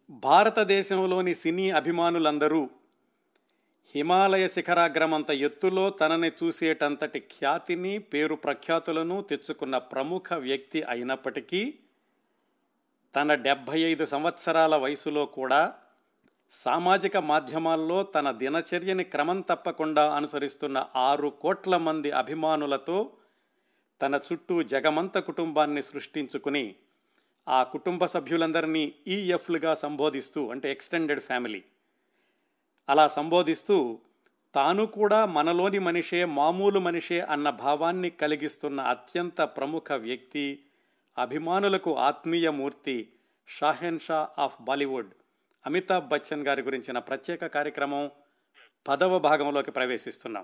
భారతదేశంలోని సినీ అభిమానులందరూ హిమాలయ శిఖరాగ్రమంత ఎత్తులో తనని చూసేటంతటి ఖ్యాతిని పేరు ప్రఖ్యాతులను తెచ్చుకున్న ప్రముఖ వ్యక్తి అయినప్పటికీ తన డెబ్భై ఐదు సంవత్సరాల వయసులో కూడా సామాజిక మాధ్యమాల్లో తన దినచర్యని క్రమం తప్పకుండా అనుసరిస్తున్న ఆరు కోట్ల మంది అభిమానులతో తన చుట్టూ జగమంత కుటుంబాన్ని సృష్టించుకుని ఆ కుటుంబ సభ్యులందరినీ ఈఎఫ్లుగా సంబోధిస్తూ అంటే ఎక్స్టెండెడ్ ఫ్యామిలీ అలా సంబోధిస్తూ తాను కూడా మనలోని మనిషే మామూలు మనిషే అన్న భావాన్ని కలిగిస్తున్న అత్యంత ప్రముఖ వ్యక్తి అభిమానులకు ఆత్మీయ మూర్తి షాహెన్ షా ఆఫ్ బాలీవుడ్ అమితాబ్ బచ్చన్ గారి గురించిన ప్రత్యేక కార్యక్రమం పదవ భాగంలోకి ప్రవేశిస్తున్నాం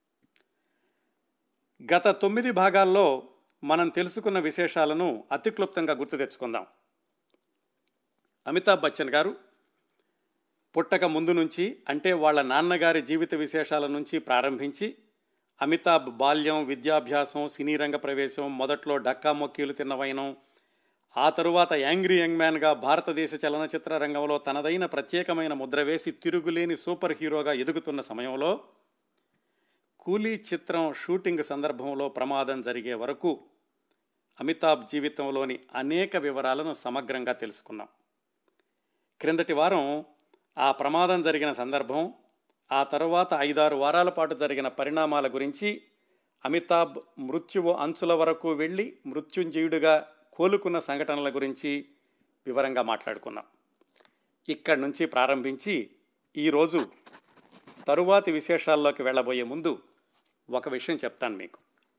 గత తొమ్మిది భాగాల్లో మనం తెలుసుకున్న విశేషాలను అతి క్లుప్తంగా గుర్తు తెచ్చుకుందాం అమితాబ్ బచ్చన్ గారు పుట్టక ముందు నుంచి అంటే వాళ్ళ నాన్నగారి జీవిత విశేషాల నుంచి ప్రారంభించి అమితాబ్ బాల్యం విద్యాభ్యాసం సినీ రంగ ప్రవేశం మొదట్లో డక్కా మొక్కీలు తిన్న వైనం ఆ తరువాత యాంగ్రీ యంగ్ మ్యాన్గా భారతదేశ చలనచిత్ర రంగంలో తనదైన ప్రత్యేకమైన ముద్ర వేసి తిరుగులేని సూపర్ హీరోగా ఎదుగుతున్న సమయంలో కూలీ చిత్రం షూటింగ్ సందర్భంలో ప్రమాదం జరిగే వరకు అమితాబ్ జీవితంలోని అనేక వివరాలను సమగ్రంగా తెలుసుకున్నాం క్రిందటి వారం ఆ ప్రమాదం జరిగిన సందర్భం ఆ తరువాత ఐదారు వారాల పాటు జరిగిన పరిణామాల గురించి అమితాబ్ మృత్యువు అంచుల వరకు వెళ్ళి మృత్యుంజయుడిగా కోలుకున్న సంఘటనల గురించి వివరంగా మాట్లాడుకున్నాం ఇక్కడి నుంచి ప్రారంభించి ఈరోజు తరువాతి విశేషాల్లోకి వెళ్ళబోయే ముందు ఒక విషయం చెప్తాను మీకు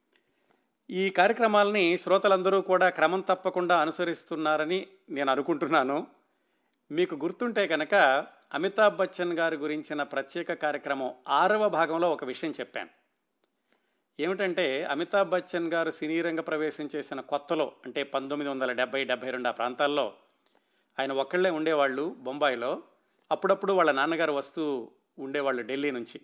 ఈ కార్యక్రమాలని శ్రోతలందరూ కూడా క్రమం తప్పకుండా అనుసరిస్తున్నారని నేను అనుకుంటున్నాను మీకు గుర్తుంటే కనుక అమితాబ్ బచ్చన్ గారి గురించిన ప్రత్యేక కార్యక్రమం ఆరవ భాగంలో ఒక విషయం చెప్పాను ఏమిటంటే అమితాబ్ బచ్చన్ గారు సినీ రంగ ప్రవేశం చేసిన కొత్తలో అంటే పంతొమ్మిది వందల డెబ్బై డెబ్బై రెండు ఆ ప్రాంతాల్లో ఆయన ఒక్కళ్ళే ఉండేవాళ్ళు బొంబాయిలో అప్పుడప్పుడు వాళ్ళ నాన్నగారు వస్తూ ఉండేవాళ్ళు ఢిల్లీ నుంచి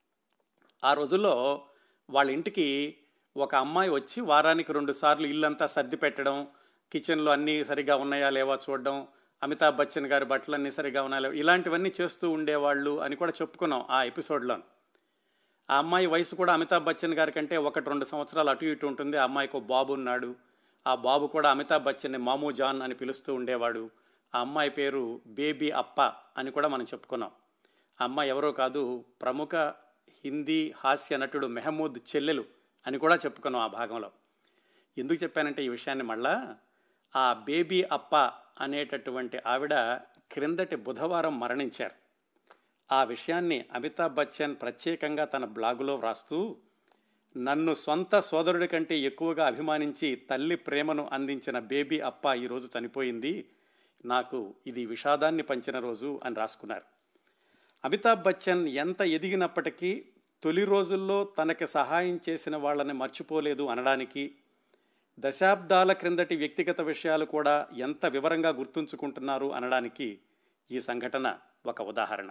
ఆ రోజుల్లో వాళ్ళ ఇంటికి ఒక అమ్మాయి వచ్చి వారానికి రెండు సార్లు ఇల్లంతా సర్ది పెట్టడం కిచెన్లో అన్నీ సరిగా ఉన్నాయా లేవా చూడడం అమితాబ్ బచ్చన్ గారి బట్టలన్నీ సరిగా ఉన్నాయా ఇలాంటివన్నీ చేస్తూ ఉండేవాళ్ళు అని కూడా చెప్పుకున్నాం ఆ ఎపిసోడ్లో ఆ అమ్మాయి వయసు కూడా అమితాబ్ బచ్చన్ గారి కంటే ఒకటి రెండు సంవత్సరాలు అటు ఇటు ఉంటుంది ఆ అమ్మాయికి ఒక బాబు ఉన్నాడు ఆ బాబు కూడా అమితాబ్ బచ్చన్ని మామూ జాన్ అని పిలుస్తూ ఉండేవాడు ఆ అమ్మాయి పేరు బేబీ అప్ప అని కూడా మనం చెప్పుకున్నాం ఆ అమ్మాయి ఎవరో కాదు ప్రముఖ హిందీ హాస్య నటుడు మెహమూద్ చెల్లెలు అని కూడా చెప్పుకున్నాం ఆ భాగంలో ఎందుకు చెప్పానంటే ఈ విషయాన్ని మళ్ళా ఆ బేబీ అప్ప అనేటటువంటి ఆవిడ క్రిందటి బుధవారం మరణించారు ఆ విషయాన్ని అమితాబ్ బచ్చన్ ప్రత్యేకంగా తన బ్లాగులో వ్రాస్తూ నన్ను సొంత సోదరుడి కంటే ఎక్కువగా అభిమానించి తల్లి ప్రేమను అందించిన బేబీ అప్ప ఈరోజు చనిపోయింది నాకు ఇది విషాదాన్ని పంచిన రోజు అని రాసుకున్నారు అమితాబ్ బచ్చన్ ఎంత ఎదిగినప్పటికీ తొలి రోజుల్లో తనకి సహాయం చేసిన వాళ్ళని మర్చిపోలేదు అనడానికి దశాబ్దాల క్రిందటి వ్యక్తిగత విషయాలు కూడా ఎంత వివరంగా గుర్తుంచుకుంటున్నారు అనడానికి ఈ సంఘటన ఒక ఉదాహరణ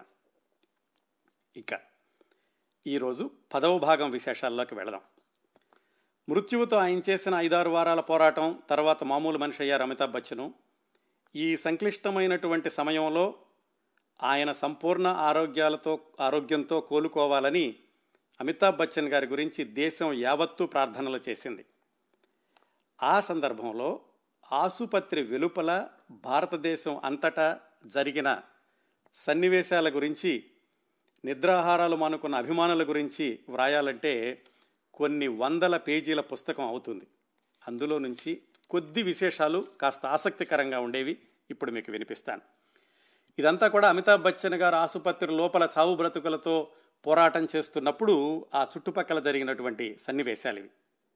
ఇక ఈరోజు పదవ భాగం విశేషాల్లోకి వెళదాం మృత్యువుతో ఆయన చేసిన ఐదారు వారాల పోరాటం తర్వాత మామూలు మనిషి అయ్యారు అమితాబ్ బచ్చను ఈ సంక్లిష్టమైనటువంటి సమయంలో ఆయన సంపూర్ణ ఆరోగ్యాలతో ఆరోగ్యంతో కోలుకోవాలని అమితాబ్ బచ్చన్ గారి గురించి దేశం యావత్తూ ప్రార్థనలు చేసింది ఆ సందర్భంలో ఆసుపత్రి వెలుపల భారతదేశం అంతటా జరిగిన సన్నివేశాల గురించి నిద్రాహారాలు మానుకున్న అభిమానుల గురించి వ్రాయాలంటే కొన్ని వందల పేజీల పుస్తకం అవుతుంది అందులో నుంచి కొద్ది విశేషాలు కాస్త ఆసక్తికరంగా ఉండేవి ఇప్పుడు మీకు వినిపిస్తాను ఇదంతా కూడా అమితాబ్ బచ్చన్ గారు ఆసుపత్రి లోపల చావు బ్రతుకులతో పోరాటం చేస్తున్నప్పుడు ఆ చుట్టుపక్కల జరిగినటువంటి సన్నివేశాలు ఇవి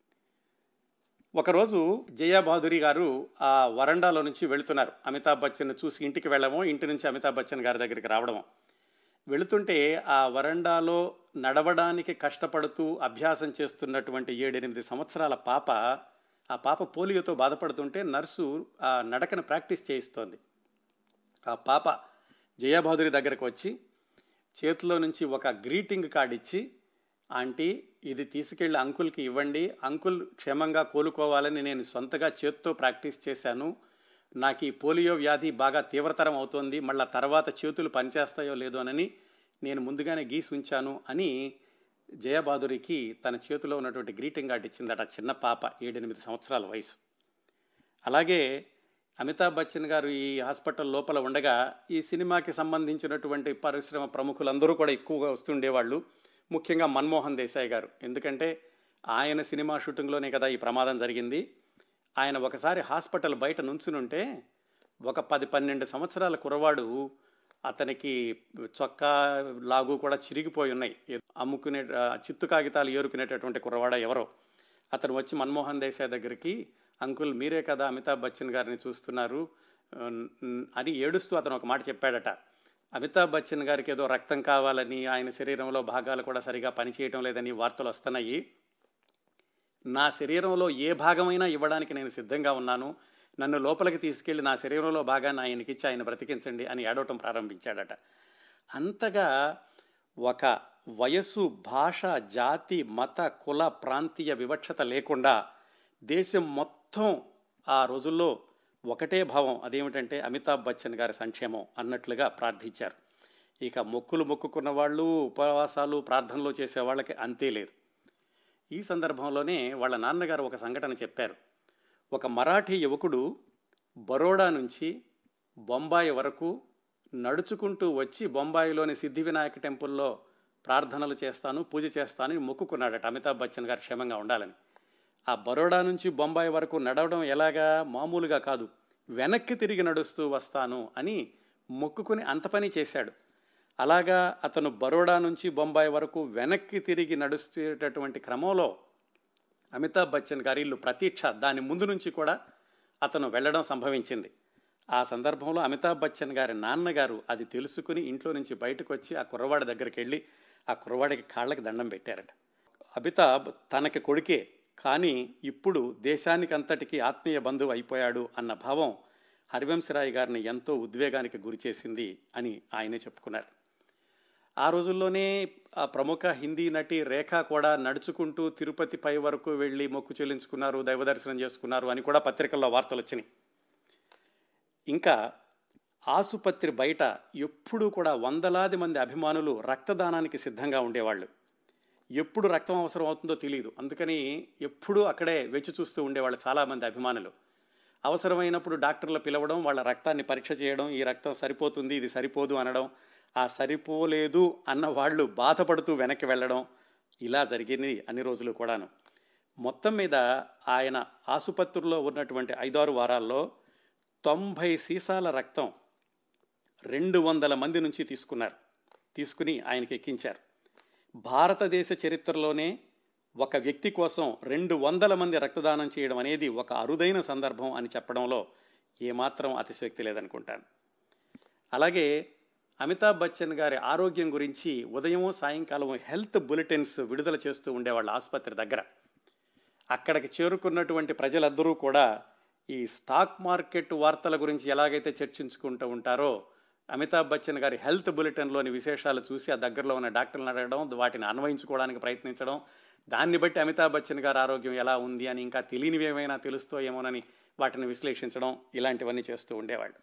ఒకరోజు జయాబాదురి గారు ఆ వరండాలో నుంచి వెళుతున్నారు అమితాబ్ బచ్చన్ చూసి ఇంటికి వెళ్ళడమో ఇంటి నుంచి అమితాబ్ బచ్చన్ గారి దగ్గరికి రావడమో వెళుతుంటే ఆ వరండాలో నడవడానికి కష్టపడుతూ అభ్యాసం చేస్తున్నటువంటి ఏడెనిమిది సంవత్సరాల పాప ఆ పాప పోలియోతో బాధపడుతుంటే నర్సు ఆ నడకను ప్రాక్టీస్ చేయిస్తోంది ఆ పాప జయాబాదురి దగ్గరకు వచ్చి చేతిలో నుంచి ఒక గ్రీటింగ్ కార్డ్ ఇచ్చి ఆంటీ ఇది తీసుకెళ్ళి అంకుల్కి ఇవ్వండి అంకుల్ క్షేమంగా కోలుకోవాలని నేను సొంతగా చేత్తో ప్రాక్టీస్ చేశాను నాకు ఈ పోలియో వ్యాధి బాగా తీవ్రతరం అవుతోంది మళ్ళా తర్వాత చేతులు పనిచేస్తాయో లేదో అని నేను ముందుగానే గీసి ఉంచాను అని జయబాదురికి తన చేతిలో ఉన్నటువంటి గ్రీటింగ్ కార్డు ఇచ్చిందట చిన్న పాప ఏడెనిమిది సంవత్సరాల వయసు అలాగే అమితాబ్ బచ్చన్ గారు ఈ హాస్పిటల్ లోపల ఉండగా ఈ సినిమాకి సంబంధించినటువంటి పరిశ్రమ ప్రముఖులందరూ కూడా ఎక్కువగా వస్తుండేవాళ్ళు ముఖ్యంగా మన్మోహన్ దేశాయ్ గారు ఎందుకంటే ఆయన సినిమా షూటింగ్లోనే కదా ఈ ప్రమాదం జరిగింది ఆయన ఒకసారి హాస్పిటల్ బయట నుంచునుంటే ఒక పది పన్నెండు సంవత్సరాల కురవాడు అతనికి చొక్కా లాగు కూడా చిరిగిపోయి ఉన్నాయి అమ్ముకునే చిత్తు కాగితాలు ఏరుకునేటటువంటి కురవాడ ఎవరో అతను వచ్చి మన్మోహన్ దేశాయ్ దగ్గరికి అంకుల్ మీరే కదా అమితాబ్ బచ్చన్ గారిని చూస్తున్నారు అని ఏడుస్తూ అతను ఒక మాట చెప్పాడట అమితాబ్ బచ్చన్ గారికి ఏదో రక్తం కావాలని ఆయన శరీరంలో భాగాలు కూడా సరిగా పనిచేయటం లేదని వార్తలు వస్తున్నాయి నా శరీరంలో ఏ భాగమైనా ఇవ్వడానికి నేను సిద్ధంగా ఉన్నాను నన్ను లోపలికి తీసుకెళ్లి నా శరీరంలో భాగాన్ని ఆయనకిచ్చి ఆయన బ్రతికించండి అని ఏడవటం ప్రారంభించాడట అంతగా ఒక వయస్సు భాష జాతి మత కుల ప్రాంతీయ వివక్షత లేకుండా దేశం మొత్తం ఆ రోజుల్లో ఒకటే భావం అదేమిటంటే అమితాబ్ బచ్చన్ గారి సంక్షేమం అన్నట్లుగా ప్రార్థించారు ఇక మొక్కులు మొక్కుకున్న వాళ్ళు ఉపవాసాలు ప్రార్థనలు చేసే వాళ్ళకి అంతే లేదు ఈ సందర్భంలోనే వాళ్ళ నాన్నగారు ఒక సంఘటన చెప్పారు ఒక మరాఠీ యువకుడు బరోడా నుంచి బొంబాయి వరకు నడుచుకుంటూ వచ్చి బొంబాయిలోని సిద్ధి వినాయక టెంపుల్లో ప్రార్థనలు చేస్తాను పూజ చేస్తాను మొక్కుకున్నాడట అమితాబ్ బచ్చన్ గారు క్షేమంగా ఉండాలని ఆ బరోడా నుంచి బొంబాయి వరకు నడవడం ఎలాగా మామూలుగా కాదు వెనక్కి తిరిగి నడుస్తూ వస్తాను అని మొక్కుకుని అంత పని చేశాడు అలాగా అతను బరోడా నుంచి బొంబాయి వరకు వెనక్కి తిరిగి నడుస్తున్నటువంటి క్రమంలో అమితాబ్ బచ్చన్ గారి ఇల్లు ప్రతీక్ష దాని ముందు నుంచి కూడా అతను వెళ్ళడం సంభవించింది ఆ సందర్భంలో అమితాబ్ బచ్చన్ గారి నాన్నగారు అది తెలుసుకుని ఇంట్లో నుంచి బయటకు వచ్చి ఆ కుర్రవాడి దగ్గరికి వెళ్ళి ఆ కుర్రవాడికి కాళ్ళకి దండం పెట్టారట అమితాబ్ తనకి కొడుకే కానీ ఇప్పుడు దేశానికి అంతటికీ ఆత్మీయ బంధువు అయిపోయాడు అన్న భావం హరివంశరాయ్ గారిని ఎంతో ఉద్వేగానికి గురిచేసింది అని ఆయనే చెప్పుకున్నారు ఆ రోజుల్లోనే ఆ ప్రముఖ హిందీ నటి రేఖ కూడా నడుచుకుంటూ తిరుపతి పై వరకు వెళ్ళి మొక్కు చెల్లించుకున్నారు దైవ దర్శనం చేసుకున్నారు అని కూడా పత్రికల్లో వార్తలు వచ్చినాయి ఇంకా ఆసుపత్రి బయట ఎప్పుడూ కూడా వందలాది మంది అభిమానులు రక్తదానానికి సిద్ధంగా ఉండేవాళ్ళు ఎప్పుడు రక్తం అవసరం అవుతుందో తెలియదు అందుకని ఎప్పుడూ అక్కడే వెచ్చి చూస్తూ ఉండేవాళ్ళు చాలామంది అభిమానులు అవసరమైనప్పుడు డాక్టర్లు పిలవడం వాళ్ళ రక్తాన్ని పరీక్ష చేయడం ఈ రక్తం సరిపోతుంది ఇది సరిపోదు అనడం ఆ సరిపోలేదు అన్న వాళ్ళు బాధపడుతూ వెనక్కి వెళ్ళడం ఇలా జరిగింది అన్ని రోజులు కూడాను మొత్తం మీద ఆయన ఆసుపత్రిలో ఉన్నటువంటి ఐదారు వారాల్లో తొంభై సీసాల రక్తం రెండు వందల మంది నుంచి తీసుకున్నారు తీసుకుని ఆయనకి ఎక్కించారు భారతదేశ చరిత్రలోనే ఒక వ్యక్తి కోసం రెండు వందల మంది రక్తదానం చేయడం అనేది ఒక అరుదైన సందర్భం అని చెప్పడంలో ఏమాత్రం అతిశక్తి లేదనుకుంటాను అలాగే అమితాబ్ బచ్చన్ గారి ఆరోగ్యం గురించి ఉదయం సాయంకాలం హెల్త్ బులెటిన్స్ విడుదల చేస్తూ ఉండేవాళ్ళు ఆసుపత్రి దగ్గర అక్కడికి చేరుకున్నటువంటి ప్రజలందరూ కూడా ఈ స్టాక్ మార్కెట్ వార్తల గురించి ఎలాగైతే చర్చించుకుంటూ ఉంటారో అమితాబ్ బచ్చన్ గారి హెల్త్ బులెటిన్లోని విశేషాలు చూసి ఆ దగ్గరలో ఉన్న డాక్టర్లను అడగడం వాటిని అన్వయించుకోవడానికి ప్రయత్నించడం దాన్ని బట్టి అమితాబ్ బచ్చన్ గారి ఆరోగ్యం ఎలా ఉంది అని ఇంకా తెలియనివి ఏమైనా తెలుస్తో ఏమోనని వాటిని విశ్లేషించడం ఇలాంటివన్నీ చేస్తూ ఉండేవాళ్ళు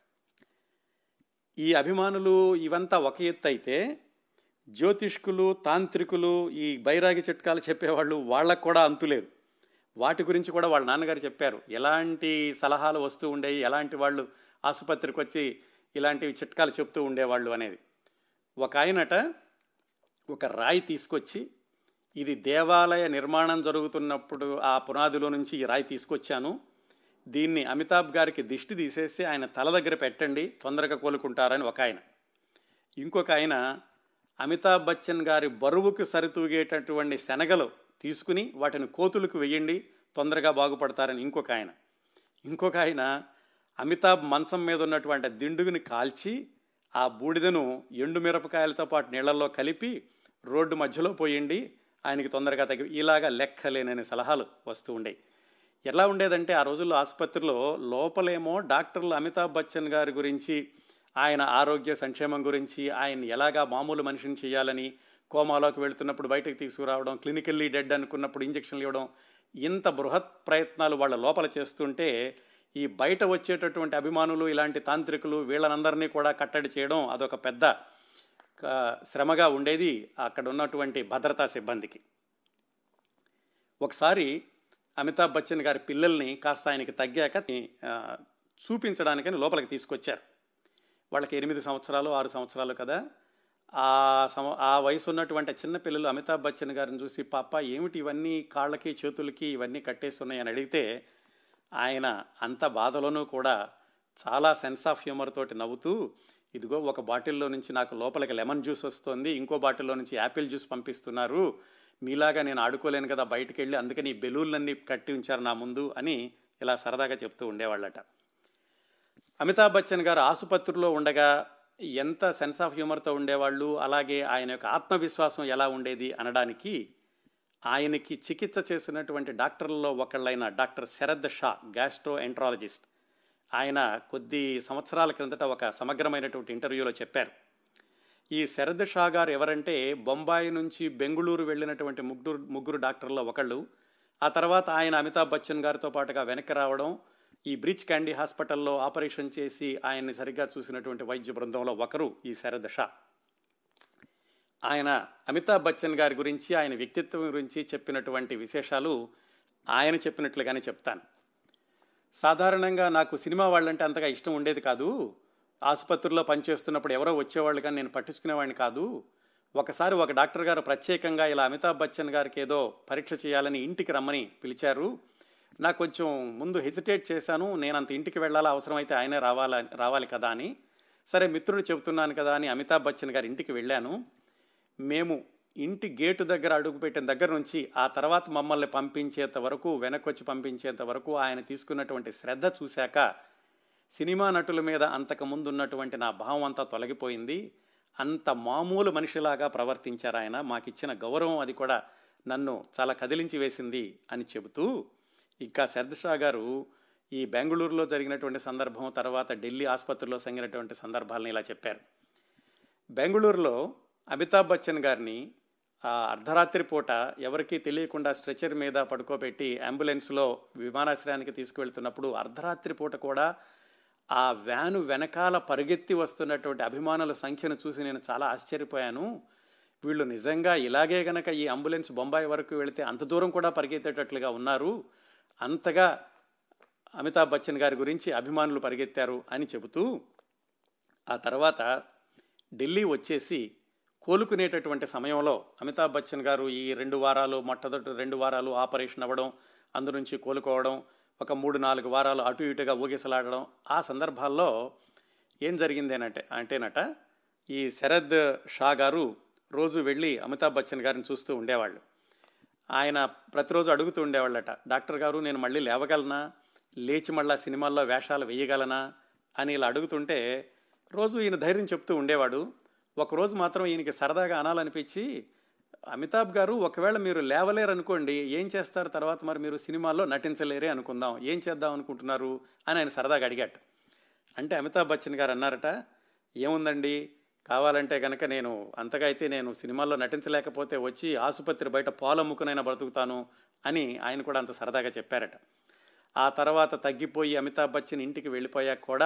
ఈ అభిమానులు ఇవంతా ఒక ఎత్తు అయితే జ్యోతిష్కులు తాంత్రికులు ఈ బైరాగి చిట్కాలు చెప్పేవాళ్ళు వాళ్ళకు కూడా అంతులేదు వాటి గురించి కూడా వాళ్ళ నాన్నగారు చెప్పారు ఎలాంటి సలహాలు వస్తూ ఉండేవి ఎలాంటి వాళ్ళు ఆసుపత్రికి వచ్చి ఇలాంటివి చిట్కాలు చెప్తూ ఉండేవాళ్ళు అనేది ఒక ఆయనట ఒక రాయి తీసుకొచ్చి ఇది దేవాలయ నిర్మాణం జరుగుతున్నప్పుడు ఆ పునాదిలో నుంచి ఈ రాయి తీసుకొచ్చాను దీన్ని అమితాబ్ గారికి దిష్టి తీసేసి ఆయన తల దగ్గర పెట్టండి తొందరగా కోలుకుంటారని ఒక ఆయన ఇంకొక ఆయన అమితాబ్ బచ్చన్ గారి బరువుకు సరితూగేటటువంటి శనగలు తీసుకుని వాటిని కోతులకు వెయ్యండి తొందరగా బాగుపడతారని ఇంకొక ఆయన ఇంకొక ఆయన అమితాబ్ మంచం మీద ఉన్నటువంటి దిండుగుని కాల్చి ఆ బూడిదను ఎండు మిరపకాయలతో పాటు నీళ్లలో కలిపి రోడ్డు మధ్యలో పోయండి ఆయనకి తొందరగా తగ్గి ఇలాగా లెక్కలేనని సలహాలు వస్తూ ఉండేవి ఎలా ఉండేదంటే ఆ రోజుల్లో ఆసుపత్రిలో లోపలేమో డాక్టర్లు అమితాబ్ బచ్చన్ గారి గురించి ఆయన ఆరోగ్య సంక్షేమం గురించి ఆయన ఎలాగా మామూలు మనిషిని చేయాలని కోమాలోకి వెళుతున్నప్పుడు బయటకు తీసుకురావడం క్లినికల్లీ డెడ్ అనుకున్నప్పుడు ఇంజక్షన్లు ఇవ్వడం ఇంత బృహత్ ప్రయత్నాలు వాళ్ళ లోపల చేస్తుంటే ఈ బయట వచ్చేటటువంటి అభిమానులు ఇలాంటి తాంత్రికులు వీళ్ళనందరినీ కూడా కట్టడి చేయడం అదొక పెద్ద ఆ, శ్రమగా ఉండేది అక్కడ ఉన్నటువంటి భద్రతా సిబ్బందికి ఒకసారి అమితాబ్ బచ్చన్ గారి పిల్లల్ని కాస్త ఆయనకి తగ్గాక ఆ, చూపించడానికని లోపలికి తీసుకొచ్చారు వాళ్ళకి ఎనిమిది సంవత్సరాలు ఆరు సంవత్సరాలు కదా ఆ సమ ఆ వయసు ఉన్నటువంటి చిన్న పిల్లలు అమితాబ్ బచ్చన్ గారిని చూసి పాప ఏమిటి ఇవన్నీ కాళ్ళకి చేతులకి ఇవన్నీ కట్టేస్తున్నాయి అని అడిగితే ఆయన అంత బాధలోనూ కూడా చాలా సెన్స్ ఆఫ్ హ్యూమర్ తోటి నవ్వుతూ ఇదిగో ఒక బాటిల్లో నుంచి నాకు లోపలికి లెమన్ జ్యూస్ వస్తుంది ఇంకో బాటిల్లో నుంచి యాపిల్ జ్యూస్ పంపిస్తున్నారు మీలాగా నేను ఆడుకోలేను కదా బయటికి వెళ్ళి అందుకని ఈ బెలూన్లన్నీ కట్టి ఉంచారు నా ముందు అని ఇలా సరదాగా చెప్తూ ఉండేవాళ్ళట అమితాబ్ బచ్చన్ గారు ఆసుపత్రిలో ఉండగా ఎంత సెన్స్ ఆఫ్ హ్యూమర్తో ఉండేవాళ్ళు అలాగే ఆయన యొక్క ఆత్మవిశ్వాసం ఎలా ఉండేది అనడానికి ఆయనకి చికిత్స చేసినటువంటి డాక్టర్లలో ఒకళ్ళైన doctor Sharad Shah gastroenterologist ఆయన కొద్ది సంవత్సరాల క్రిందట ఒక సమగ్రమైనటువంటి ఇంటర్వ్యూలో చెప్పారు ఈ శరద్ షా గారు ఎవరంటే బొంబాయి నుంచి బెంగుళూరు వెళ్ళినటువంటి ముగ్గురు ముగ్గురు డాక్టర్లో ఒకళ్ళు ఆ తర్వాత ఆయన అమితాబ్ బచ్చన్ గారితో పాటుగా వెనక్కి రావడం ఈ బ్రిడ్జ్ క్యాండీ హాస్పిటల్లో ఆపరేషన్ చేసి ఆయన్ని సరిగ్గా చూసినటువంటి వైద్య బృందంలో ఒకరు ఈ శరద్ షా ఆయన అమితాబ్ బచ్చన్ గారి గురించి ఆయన వ్యక్తిత్వం గురించి చెప్పినటువంటి విశేషాలు ఆయన చెప్పినట్లుగానే చెప్తాను సాధారణంగా నాకు సినిమా వాళ్ళంటే అంతగా ఇష్టం ఉండేది కాదు ఆసుపత్రిలో పనిచేస్తున్నప్పుడు ఎవరో వచ్చేవాళ్ళు కానీ నేను పట్టించుకునేవాడిని కాదు ఒకసారి ఒక డాక్టర్ గారు ప్రత్యేకంగా ఇలా అమితాబ్ బచ్చన్ గారికి ఏదో పరీక్ష చేయాలని ఇంటికి రమ్మని పిలిచారు నాకు కొంచెం ముందు హెసిటేట్ చేశాను నేను అంత ఇంటికి వెళ్ళాలా అవసరమైతే ఆయనే రావాలా రావాలి కదా అని సరే మిత్రుడు చెబుతున్నాను కదా అని అమితాబ్ బచ్చన్ గారి ఇంటికి వెళ్ళాను మేము ఇంటి గేటు దగ్గర అడుగుపెట్టిన దగ్గర నుంచి ఆ తర్వాత మమ్మల్ని పంపించేంత వరకు వెనకొచ్చి పంపించేంత వరకు ఆయన తీసుకున్నటువంటి శ్రద్ధ చూశాక సినిమా నటుల మీద అంతకుముందు ఉన్నటువంటి నా భావం అంతా తొలగిపోయింది అంత మామూలు మనిషిలాగా ప్రవర్తించారు ఆయన మాకిచ్చిన గౌరవం అది కూడా నన్ను చాలా కదిలించి వేసింది అని చెబుతూ ఇంకా శరద్షా గారు ఈ బెంగళూరులో జరిగినటువంటి సందర్భం తర్వాత ఢిల్లీ ఆసుపత్రిలో సంగినటువంటి సందర్భాలను ఇలా చెప్పారు బెంగళూరులో అమితాబ్ బచ్చన్ గారిని ఆ అర్ధరాత్రి పూట ఎవరికీ తెలియకుండా స్ట్రెచర్ మీద పడుకోబెట్టి అంబులెన్స్లో విమానాశ్రయానికి తీసుకువెళ్తున్నప్పుడు అర్ధరాత్రి పూట కూడా ఆ వ్యాను వెనకాల పరిగెత్తి వస్తున్నటువంటి అభిమానుల సంఖ్యను చూసి నేను చాలా ఆశ్చర్యపోయాను వీళ్ళు నిజంగా ఇలాగే గనక ఈ అంబులెన్స్ బొంబాయి వరకు వెళితే అంత దూరం కూడా పరిగెత్తేటట్లుగా ఉన్నారు అంతగా అమితాబ్ బచ్చన్ గారి గురించి అభిమానులు పరిగెత్తారు అని చెబుతూ ఆ తర్వాత ఢిల్లీ వచ్చేసి కోలుకునేటటువంటి సమయంలో అమితాబ్ బచ్చన్ గారు ఈ రెండు వారాలు మొట్టమొదటి రెండు వారాలు ఆపరేషన్ అవ్వడం అందు నుంచి కోలుకోవడం ఒక మూడు నాలుగు వారాలు అటు ఇటుగా ఊగిసలాడడం ఆ సందర్భాల్లో ఏం జరిగింది అనంటే అంటేనట ఈ శరద్ షా గారు రోజు వెళ్ళి అమితాబ్ బచ్చన్ గారిని చూస్తూ ఉండేవాళ్ళు ఆయన ప్రతిరోజు అడుగుతూ ఉండేవాళ్ళట డాక్టర్ గారు నేను మళ్ళీ లేవగలనా లేచి మళ్ళా సినిమాల్లో వేషాలు వేయగలనా అని ఇలా అడుగుతుంటే రోజు ఈయన ధైర్యం చెప్తూ ఉండేవాడు ఒకరోజు మాత్రం ఈయనకి సరదాగా అనాలనిపించి అమితాబ్ గారు ఒకవేళ మీరు లేవలేరనుకోండి ఏం చేస్తారు తర్వాత మరి మీరు సినిమాల్లో నటించలేరే అనుకుందాం ఏం చేద్దాం అనుకుంటున్నారు అని ఆయన సరదాగా అడిగాట అంటే అమితాబ్ బచ్చన్ గారు అన్నారట ఏముందండి కావాలంటే కనుక నేను అంతగా అయితే నేను సినిమాల్లో నటించలేకపోతే వచ్చి ఆసుపత్రి బయట పాలమ్ముకునైనా బ్రతుకుతాను అని ఆయన కూడా అంత సరదాగా చెప్పారట ఆ తర్వాత తగ్గిపోయి అమితాబ్ బచ్చన్ ఇంటికి వెళ్ళిపోయాక కూడా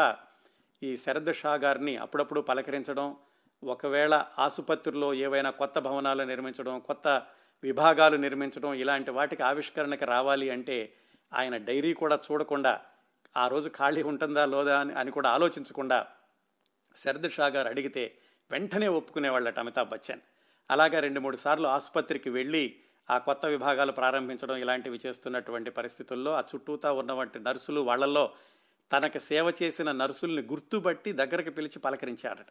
ఈ శరద్ షా గారిని అప్పుడప్పుడు పలకరించడం ఒకవేళ ఆసుపత్రిలో ఏవైనా కొత్త భవనాలు నిర్మించడం కొత్త విభాగాలు నిర్మించడం ఇలాంటి వాటికి ఆవిష్కరణకి రావాలి అంటే ఆయన డైరీ కూడా చూడకుండా ఆ రోజు ఖాళీ ఉంటుందా లోదా అని అని కూడా ఆలోచించకుండా శరద్ షా గారు అడిగితే వెంటనే ఒప్పుకునేవాళ్ళట అమితాబ్ బచ్చన్ అలాగా రెండు మూడు సార్లు ఆసుపత్రికి వెళ్ళి ఆ కొత్త విభాగాలు ప్రారంభించడం ఇలాంటివి చేస్తున్నటువంటి పరిస్థితుల్లో ఆ చుట్టూతా ఉన్నటువంటి నర్సులు వాళ్ళల్లో తనకు సేవ చేసిన నర్సుల్ని గుర్తుపట్టి దగ్గరకు పిలిచి పలకరించారట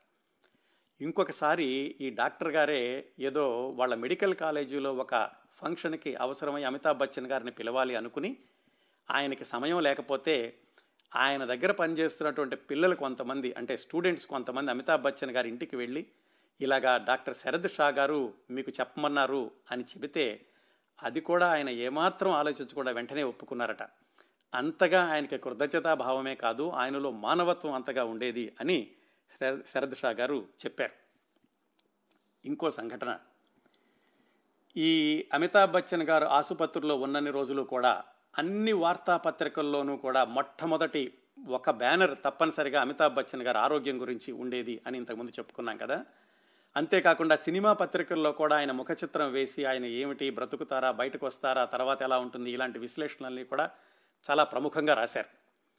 ఇంకొకసారి ఈ డాక్టర్ గారే ఏదో వాళ్ళ మెడికల్ కాలేజీలో ఒక ఫంక్షన్కి అవసరమై అమితాబ్ బచ్చన్ గారిని పిలవాలి అనుకుని ఆయనకి సమయం లేకపోతే ఆయన దగ్గర పనిచేస్తున్నటువంటి పిల్లలు కొంతమంది అంటే స్టూడెంట్స్ కొంతమంది అమితాబ్ బచ్చన్ గారి ఇంటికి వెళ్ళి ఇలాగా డాక్టర్ శరద్ షా గారు మీకు చెప్పమన్నారు అని చెబితే అది కూడా ఆయన ఏమాత్రం ఆలోచించకుండా వెంటనే ఒప్పుకున్నారట అంతగా ఆయనకి కృతజ్ఞతా భావమే కాదు ఆయనలో మానవత్వం అంతగా ఉండేది అని శరద్ షా గారు చెప్పారు ఇంకో సంఘటన ఈ అమితాబ్ బచ్చన్ గారు ఆసుపత్రిలో ఉన్నన్ని రోజులు కూడా అన్ని వార్తాపత్రికల్లోనూ కూడా మొట్టమొదటి ఒక బ్యానర్ తప్పనిసరిగా అమితాబ్ బచ్చన్ గారి ఆరోగ్యం గురించి ఉండేది అని ఇంతకుముందు చెప్పుకున్నాం కదా అంతేకాకుండా సినిమా పత్రికల్లో కూడా ఆయన ముఖ చిత్రం వేసి ఆయన ఏమిటి బ్రతుకుతారా బయటకు వస్తారా తర్వాత ఎలా ఉంటుంది ఇలాంటి విశ్లేషణలన్నీ కూడా చాలా ప్రముఖంగా రాశారు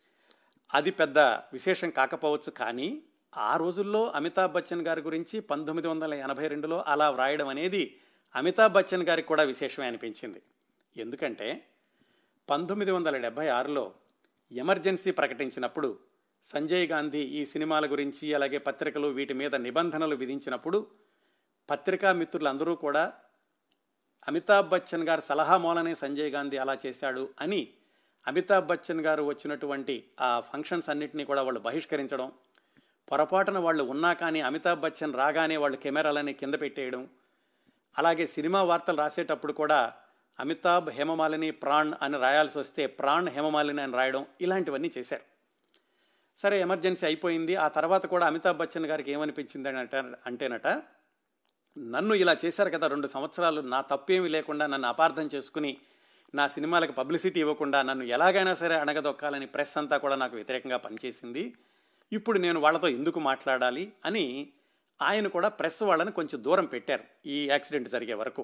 అది పెద్ద విశేషం కాకపోవచ్చు కానీ ఆ రోజుల్లో అమితాబ్ బచ్చన్ గారి గురించి పంతొమ్మిది వందల ఎనభై రెండులో అలా వ్రాయడం అనేది అమితాబ్ బచ్చన్ గారికి కూడా విశేషమే అనిపించింది ఎందుకంటే పంతొమ్మిది వందల డెబ్భై ఆరులో ఎమర్జెన్సీ ప్రకటించినప్పుడు సంజయ్ గాంధీ ఈ సినిమాల గురించి అలాగే పత్రికలు వీటి మీద నిబంధనలు విధించినప్పుడు పత్రికా మిత్రులందరూ కూడా అమితాబ్ బచ్చన్ గారి సలహా మూలనే సంజయ్ గాంధీ అలా చేశాడు అని అమితాబ్ బచ్చన్ గారు వచ్చినటువంటి ఆ ఫంక్షన్స్ అన్నింటినీ కూడా వాళ్ళు బహిష్కరించడం పొరపాటున వాళ్ళు ఉన్నా కానీ అమితాబ్ బచ్చన్ రాగానే వాళ్ళు కెమెరాలని కింద పెట్టేయడం అలాగే సినిమా వార్తలు రాసేటప్పుడు కూడా అమితాబ్ హేమమాలిని ప్రాణ్ అని రాయాల్సి వస్తే ప్రాణ్ హేమమాలిని అని రాయడం ఇలాంటివన్నీ చేశారు సరే ఎమర్జెన్సీ అయిపోయింది ఆ తర్వాత కూడా అమితాబ్ బచ్చన్ గారికి ఏమనిపించింది అని అంటేనట నన్ను ఇలా చేశారు కదా రెండు సంవత్సరాలు నా తప్పేమీ లేకుండా నన్ను అపార్థం చేసుకుని నా సినిమాలకు పబ్లిసిటీ ఇవ్వకుండా నన్ను ఎలాగైనా సరే అణగదొక్కాలని ప్రెస్ అంతా కూడా నాకు వ్యతిరేకంగా పనిచేసింది ఇప్పుడు నేను వాళ్ళతో ఎందుకు మాట్లాడాలి అని ఆయన కూడా ప్రెస్ వాళ్ళని కొంచెం దూరం పెట్టారు ఈ యాక్సిడెంట్ జరిగే వరకు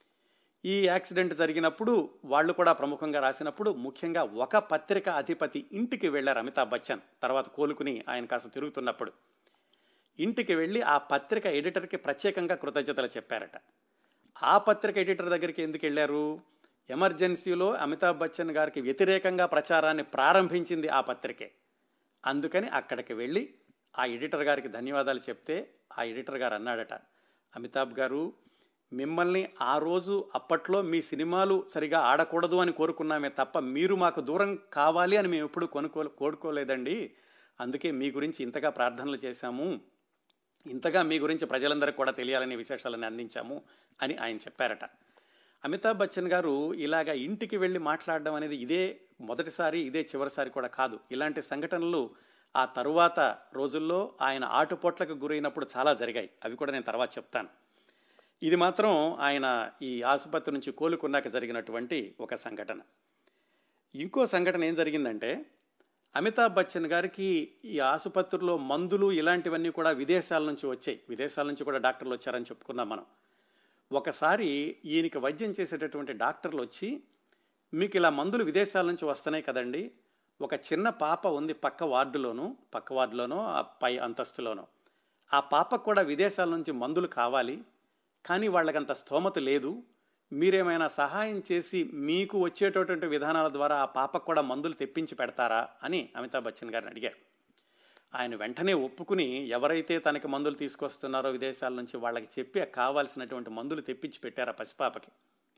ఈ యాక్సిడెంట్ జరిగినప్పుడు వాళ్ళు కూడా ప్రముఖంగా రాసినప్పుడు ముఖ్యంగా ఒక పత్రిక అధిపతి ఇంటికి వెళ్ళారు అమితాబ్ బచ్చన్ తర్వాత కోలుకుని ఆయన కాస్త తిరుగుతున్నప్పుడు ఇంటికి వెళ్ళి ఆ పత్రిక ఎడిటర్కి ప్రత్యేకంగా కృతజ్ఞతలు చెప్పారట ఆ పత్రిక ఎడిటర్ దగ్గరికి ఎందుకు వెళ్ళారు ఎమర్జెన్సీలో అమితాబ్ బచ్చన్ గారికి వ్యతిరేకంగా ప్రచారాన్ని ప్రారంభించింది ఆ పత్రికే అందుకని అక్కడికి వెళ్ళి ఆ ఎడిటర్ గారికి ధన్యవాదాలు చెప్తే ఆ ఎడిటర్ గారు అన్నాడట అమితాబ్ గారు మిమ్మల్ని ఆ రోజు అప్పట్లో మీ సినిమాలు సరిగా ఆడకూడదు అని కోరుకున్నామే తప్ప మీరు మాకు దూరం కావాలి అని మేము ఎప్పుడు కొనుక్కో కోరుకోలేదండి అందుకే మీ గురించి ఇంతగా ప్రార్థనలు చేశాము ఇంతగా మీ గురించి ప్రజలందరికీ కూడా తెలియాలనే విశేషాలను అందించాము అని ఆయన చెప్పారట అమితాబ్ బచ్చన్ గారు ఇలాగ ఇంటికి వెళ్ళి మాట్లాడడం అనేది ఇదే మొదటిసారి ఇదే చివరిసారి కూడా కాదు ఇలాంటి సంఘటనలు ఆ తరువాత రోజుల్లో ఆయన ఆటుపోట్లకు గురైనప్పుడు చాలా జరిగాయి అవి కూడా నేను తర్వాత చెప్తాను ఇది మాత్రం ఆయన ఈ ఆసుపత్రి నుంచి కోలుకున్నాక జరిగినటువంటి ఒక సంఘటన ఇంకో సంఘటన ఏం జరిగిందంటే అమితాబ్ బచ్చన్ గారికి ఈ ఆసుపత్రిలో మందులు ఇలాంటివన్నీ కూడా విదేశాల నుంచి వచ్చాయి విదేశాల నుంచి కూడా డాక్టర్లు వచ్చారని చెప్పుకున్నాం మనం ఒకసారి ఈయనకి వైద్యం చేసేటటువంటి డాక్టర్లు వచ్చి మీకు ఇలా మందులు విదేశాల నుంచి వస్తున్నాయి కదండి ఒక చిన్న పాప ఉంది పక్క వార్డులోను పక్క వార్డులోనో ఆ పై అంతస్తులోనో ఆ పాపకు కూడా విదేశాల నుంచి మందులు కావాలి కానీ వాళ్ళకంత స్తోమత లేదు మీరేమైనా సహాయం చేసి మీకు వచ్చేటటువంటి విధానాల ద్వారా ఆ పాపకు కూడా మందులు తెప్పించి పెడతారా అని అమితాబ్ బచ్చన్ గారిని అడిగారు ఆయన వెంటనే ఒప్పుకుని ఎవరైతే తనకి మందులు తీసుకొస్తున్నారో విదేశాల నుంచి వాళ్ళకి చెప్పి కావాల్సినటువంటి మందులు తెప్పించి పెట్టారు ఆ పసిపాపకి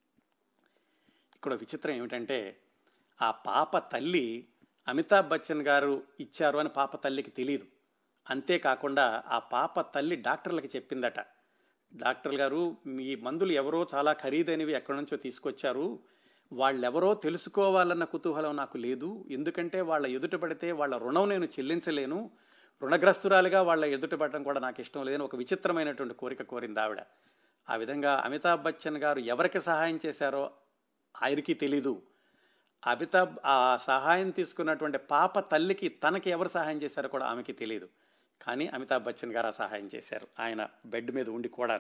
ఇక్కడ విచిత్రం ఏమిటంటే ఆ పాప తల్లి అమితాబ్ బచ్చన్ గారు ఇచ్చారు అని పాప తల్లికి తెలియదు అంతేకాకుండా ఆ పాప తల్లి డాక్టర్లకి చెప్పిందట డాక్టర్ గారు మీ మందులు ఎవరో చాలా ఖరీదైనవి ఎక్కడి నుంచో తీసుకొచ్చారు వాళ్ళెవరో తెలుసుకోవాలన్న కుతూహలం నాకు లేదు ఎందుకంటే వాళ్ళ ఎదుట పడితే వాళ్ళ రుణం నేను చెల్లించలేను రుణగ్రస్తురాలుగా వాళ్ళ ఎదుట పడడం కూడా నాకు ఇష్టం లేదని ఒక విచిత్రమైనటువంటి కోరిక కోరింది ఆవిడ ఆ విధంగా అమితాబ్ బచ్చన్ గారు ఎవరికి సహాయం చేశారో ఆయనకి తెలీదు అమితాబ్ ఆ సహాయం తీసుకున్నటువంటి పాప తల్లికి తనకి ఎవరు సహాయం చేశారో కూడా ఆమెకి తెలియదు కానీ అమితాబ్ బచ్చన్ గారు ఆ సహాయం చేశారు ఆయన బెడ్ మీద ఉండి కూడా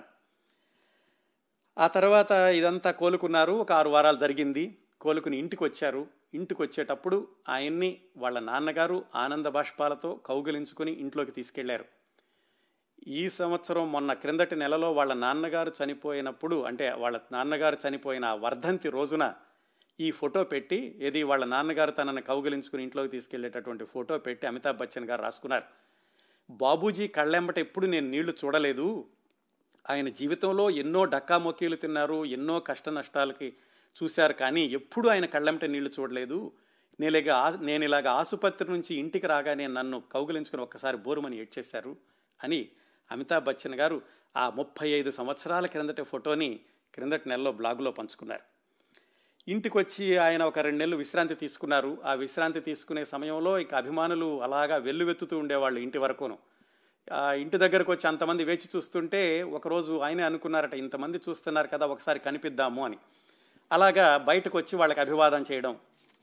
ఆ తర్వాత ఇదంతా కోలుకున్నారు ఒక ఆరు వారాలు జరిగింది కోలుకుని ఇంటికి వచ్చారు ఇంటికి వచ్చేటప్పుడు ఆయన్ని వాళ్ళ నాన్నగారు ఆనంద బాష్పాలతో కౌగిలించుకుని ఇంట్లోకి తీసుకెళ్లారు ఈ సంవత్సరం మొన్న క్రిందటి నెలలో వాళ్ళ నాన్నగారు చనిపోయినప్పుడు అంటే వాళ్ళ నాన్నగారు చనిపోయిన వర్ధంతి రోజున ఈ ఫోటో పెట్టి ఏది వాళ్ళ నాన్నగారు తనని కౌగిలించుకుని ఇంట్లోకి తీసుకెళ్లేటటువంటి ఫోటో పెట్టి అమితాబ్ బచ్చన్ గారు రాసుకున్నారు బాబూజీ కళ్ళెంబట ఎప్పుడు నేను నీళ్లు చూడలేదు ఆయన జీవితంలో ఎన్నో డక్కామొక్కీలు తిన్నారు ఎన్నో కష్ట నష్టాలకి చూశారు కానీ ఎప్పుడు ఆయన కళ్ళెంబట నీళ్లు చూడలేదు నేనేగా నేను ఇలాగ ఆసుపత్రి నుంచి ఇంటికి రాగానే నన్ను కౌగిలించుకుని ఒక్కసారి బోరుమని ఏడ్చేశారు అని అమితాబ్ బచ్చన్ గారు ఆ ముప్పై ఐదు సంవత్సరాల క్రిందటి ఫోటోని క్రిందటి నెలలో బ్లాగులో పంచుకున్నారు ఇంటికి వచ్చి ఆయన ఒక రెండు నెలలు విశ్రాంతి తీసుకున్నారు ఆ విశ్రాంతి తీసుకునే సమయంలో ఇక అభిమానులు అలాగా వెల్లువెత్తుతూ ఉండేవాళ్ళు ఇంటి వరకును ఇంటి దగ్గరకు వచ్చి అంతమంది వేచి చూస్తుంటే ఒకరోజు ఆయనే అనుకున్నారట ఇంతమంది చూస్తున్నారు కదా ఒకసారి కనిపిద్దాము అని అలాగా బయటకు వచ్చి వాళ్ళకి అభివాదం చేయడం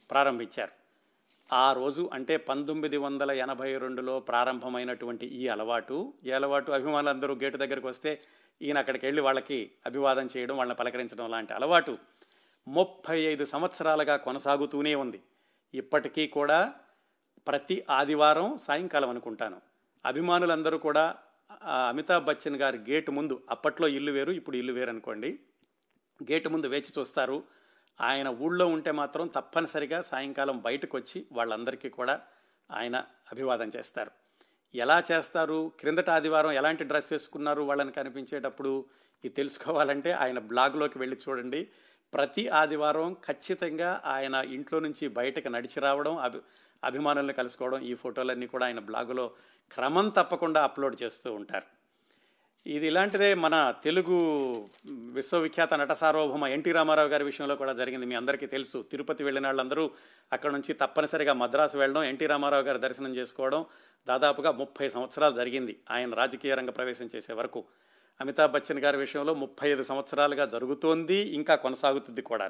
ప్రారంభించారు ఆ రోజు అంటే పంతొమ్మిది వందల ఎనభై రెండులో ప్రారంభమైనటువంటి ఈ అలవాటు ఈ అలవాటు అభిమానులందరూ గేటు దగ్గరికి వస్తే ఈయన అక్కడికి వెళ్ళి వాళ్ళకి అభివాదం చేయడం వాళ్ళని పలకరించడం లాంటి అలవాటు ముప్పై ఐదు సంవత్సరాలుగా కొనసాగుతూనే ఉంది ఇప్పటికీ కూడా ప్రతి ఆదివారం సాయంకాలం అనుకుంటాను అభిమానులందరూ కూడా ఆ అమితాబ్ బచ్చన్ గారి గేటు ముందు అప్పట్లో ఇల్లు వేరు ఇప్పుడు ఇల్లు వేరు అనుకోండి గేటు ముందు వేచి చూస్తారు ఆయన ఊళ్ళో ఉంటే మాత్రం తప్పనిసరిగా సాయంకాలం బయటకు వచ్చి వాళ్ళందరికీ కూడా ఆయన అభివాదం చేస్తారు ఎలా చేస్తారు క్రిందట ఆదివారం ఎలాంటి డ్రెస్ వేసుకున్నారు వాళ్ళని కనిపించేటప్పుడు ఇది తెలుసుకోవాలంటే ఆయన బ్లాగ్లోకి వెళ్ళి చూడండి ప్రతి ఆదివారం ఖచ్చితంగా ఆయన ఇంట్లో నుంచి బయటకు నడిచి రావడం అభి అభిమానులను కలుసుకోవడం ఈ ఫోటోలన్నీ కూడా ఆయన బ్లాగులో క్రమం తప్పకుండా అప్లోడ్ చేస్తూ ఉంటారు ఇది ఇలాంటిదే మన తెలుగు విశ్వవిఖ్యాత నట సార్వభౌమ ఎన్టీ రామారావు గారి విషయంలో కూడా జరిగింది మీ అందరికీ తెలుసు తిరుపతి వెళ్ళిన వాళ్ళందరూ అక్కడ నుంచి తప్పనిసరిగా మద్రాసు వెళ్ళడం ఎన్టీ రామారావు గారి దర్శనం చేసుకోవడం దాదాపుగా ముప్పై సంవత్సరాలు జరిగింది ఆయన రాజకీయ రంగ ప్రవేశం చేసే వరకు అమితాబ్ బచ్చన్ గారి విషయంలో ముప్పై ఐదు సంవత్సరాలుగా జరుగుతోంది ఇంకా కొనసాగుతుంది కూడా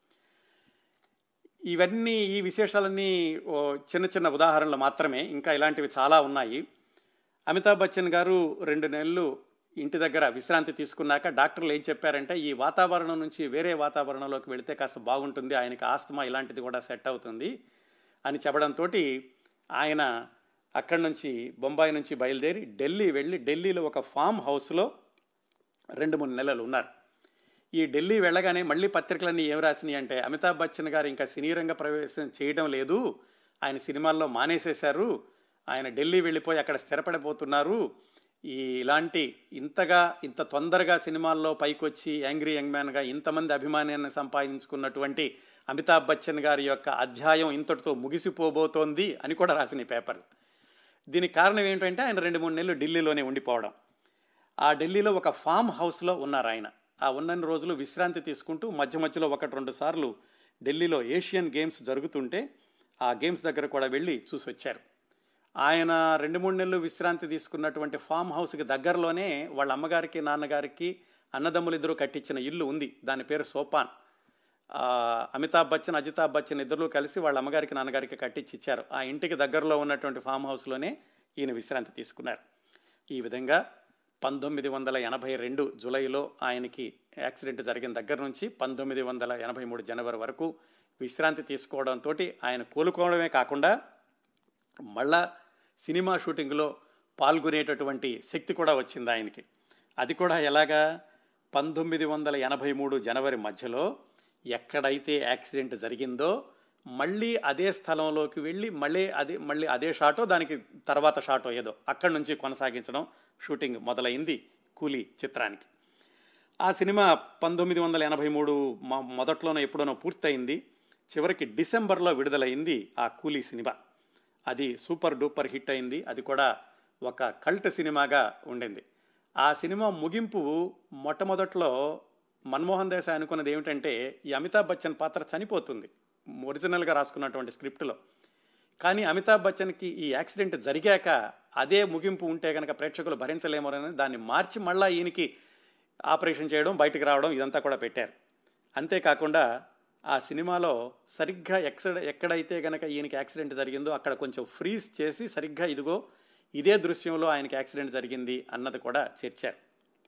ఇవన్నీ ఈ విశేషాలన్నీ ఓ చిన్న చిన్న ఉదాహరణలు మాత్రమే ఇంకా ఇలాంటివి చాలా ఉన్నాయి అమితాబ్ బచ్చన్ గారు రెండు నెలలు ఇంటి దగ్గర విశ్రాంతి తీసుకున్నాక డాక్టర్లు ఏం చెప్పారంటే ఈ వాతావరణం నుంచి వేరే వాతావరణంలోకి వెళితే కాస్త బాగుంటుంది ఆయనకి ఆస్తమా ఇలాంటిది కూడా సెట్ అవుతుంది అని చెప్పడంతో ఆయన అక్కడి నుంచి బొంబాయి నుంచి బయలుదేరి ఢిల్లీ వెళ్ళి ఢిల్లీలో ఒక ఫామ్ హౌస్లో రెండు మూడు నెలలు ఉన్నారు ఈ ఢిల్లీ వెళ్ళగానే మళ్ళీ పత్రికలన్నీ ఏం రాసినాయి అంటే అమితాబ్ బచ్చన్ గారు ఇంకా సినీ రంగ ప్రవేశం చేయడం లేదు ఆయన సినిమాల్లో మానేసేశారు ఆయన ఢిల్లీ వెళ్ళిపోయి అక్కడ స్థిరపడిపోతున్నారు ఈ ఇలాంటి ఇంతగా ఇంత తొందరగా సినిమాల్లో పైకొచ్చి యాంగ్రీ యంగ్ మ్యాన్గా ఇంతమంది అభిమానాన్ని సంపాదించుకున్నటువంటి అమితాబ్ బచ్చన్ గారి యొక్క అధ్యాయం ఇంతటితో ముగిసిపోబోతోంది అని కూడా రాసిన ఈ పేపర్లు దీనికి కారణం ఏంటంటే ఆయన రెండు మూడు నెలలు ఢిల్లీలోనే ఉండిపోవడం ఆ ఢిల్లీలో ఒక ఫామ్ హౌస్లో ఉన్నారు ఆయన ఆ ఉన్నన్ని రోజులు విశ్రాంతి తీసుకుంటూ మధ్య మధ్యలో ఒకటి రెండు సార్లు ఢిల్లీలో ఏషియన్ గేమ్స్ జరుగుతుంటే ఆ గేమ్స్ దగ్గర కూడా వెళ్ళి చూసి వచ్చారు ఆయన రెండు మూడు నెలలు విశ్రాంతి తీసుకున్నటువంటి ఫామ్ హౌస్కి దగ్గరలోనే వాళ్ళ అమ్మగారికి నాన్నగారికి అన్నదమ్ములు ఇద్దరు కట్టించిన ఇల్లు ఉంది దాని పేరు సోపాన్ అమితాబ్ బచ్చన్ అజితాబ్ బచ్చన్ ఇద్దరు కలిసి వాళ్ళ అమ్మగారికి నాన్నగారికి కట్టించి ఇచ్చారు ఆ ఇంటికి దగ్గరలో ఉన్నటువంటి ఫామ్ హౌస్లోనే ఈయన విశ్రాంతి తీసుకున్నారు ఈ విధంగా పంతొమ్మిది వందల ఎనభై రెండు జూలైలో ఆయనకి యాక్సిడెంట్ జరిగిన దగ్గర నుంచి పంతొమ్మిది వందల ఎనభై మూడు జనవరి వరకు విశ్రాంతి తీసుకోవడంతో ఆయన కోలుకోవడమే కాకుండా మళ్ళా సినిమా షూటింగ్లో పాల్గొనేటటువంటి శక్తి కూడా వచ్చింది ఆయనకి అది కూడా ఎలాగా పంతొమ్మిది వందల ఎనభై మూడు జనవరి మధ్యలో ఎక్కడైతే యాక్సిడెంట్ జరిగిందో మళ్ళీ అదే స్థలంలోకి వెళ్ళి మళ్ళీ అదే మళ్ళీ అదే షాటో దానికి తర్వాత షాటో ఏదో అక్కడి నుంచి కొనసాగించడం షూటింగ్ మొదలైంది కూలీ చిత్రానికి ఆ సినిమా పంతొమ్మిది వందల ఎనభై మూడు మొదట్లోనో ఎప్పుడోనో పూర్తయింది చివరికి డిసెంబర్లో విడుదలైంది ఆ కూలీ సినిమా అది సూపర్ డూపర్ హిట్ అయింది అది కూడా ఒక కల్ట్ సినిమాగా ఉండింది ఆ సినిమా ముగింపు మొట్టమొదట్లో మన్మోహన్ దేశాయ్ అనుకున్నది ఏమిటంటే ఈ అమితాబ్ బచ్చన్ పాత్ర చనిపోతుంది ఒరిజినల్గా రాసుకున్నటువంటి స్క్రిప్ట్లో కానీ అమితాబ్ బచ్చన్కి ఈ యాక్సిడెంట్ జరిగాక అదే ముగింపు ఉంటే కనుక ప్రేక్షకులు భరించలేమోనని దాన్ని మార్చి మళ్ళీ ఈయనకి ఆపరేషన్ చేయడం బయటకు రావడం ఇదంతా కూడా పెట్టారు అంతేకాకుండా ఆ సినిమాలో సరిగ్గా ఎక్కడ ఎక్కడైతే కనుక ఈయనకి యాక్సిడెంట్ జరిగిందో అక్కడ కొంచెం ఫ్రీజ్ చేసి సరిగ్గా ఇదిగో ఇదే దృశ్యంలో ఆయనకి యాక్సిడెంట్ జరిగింది అన్నది కూడా చేర్చారు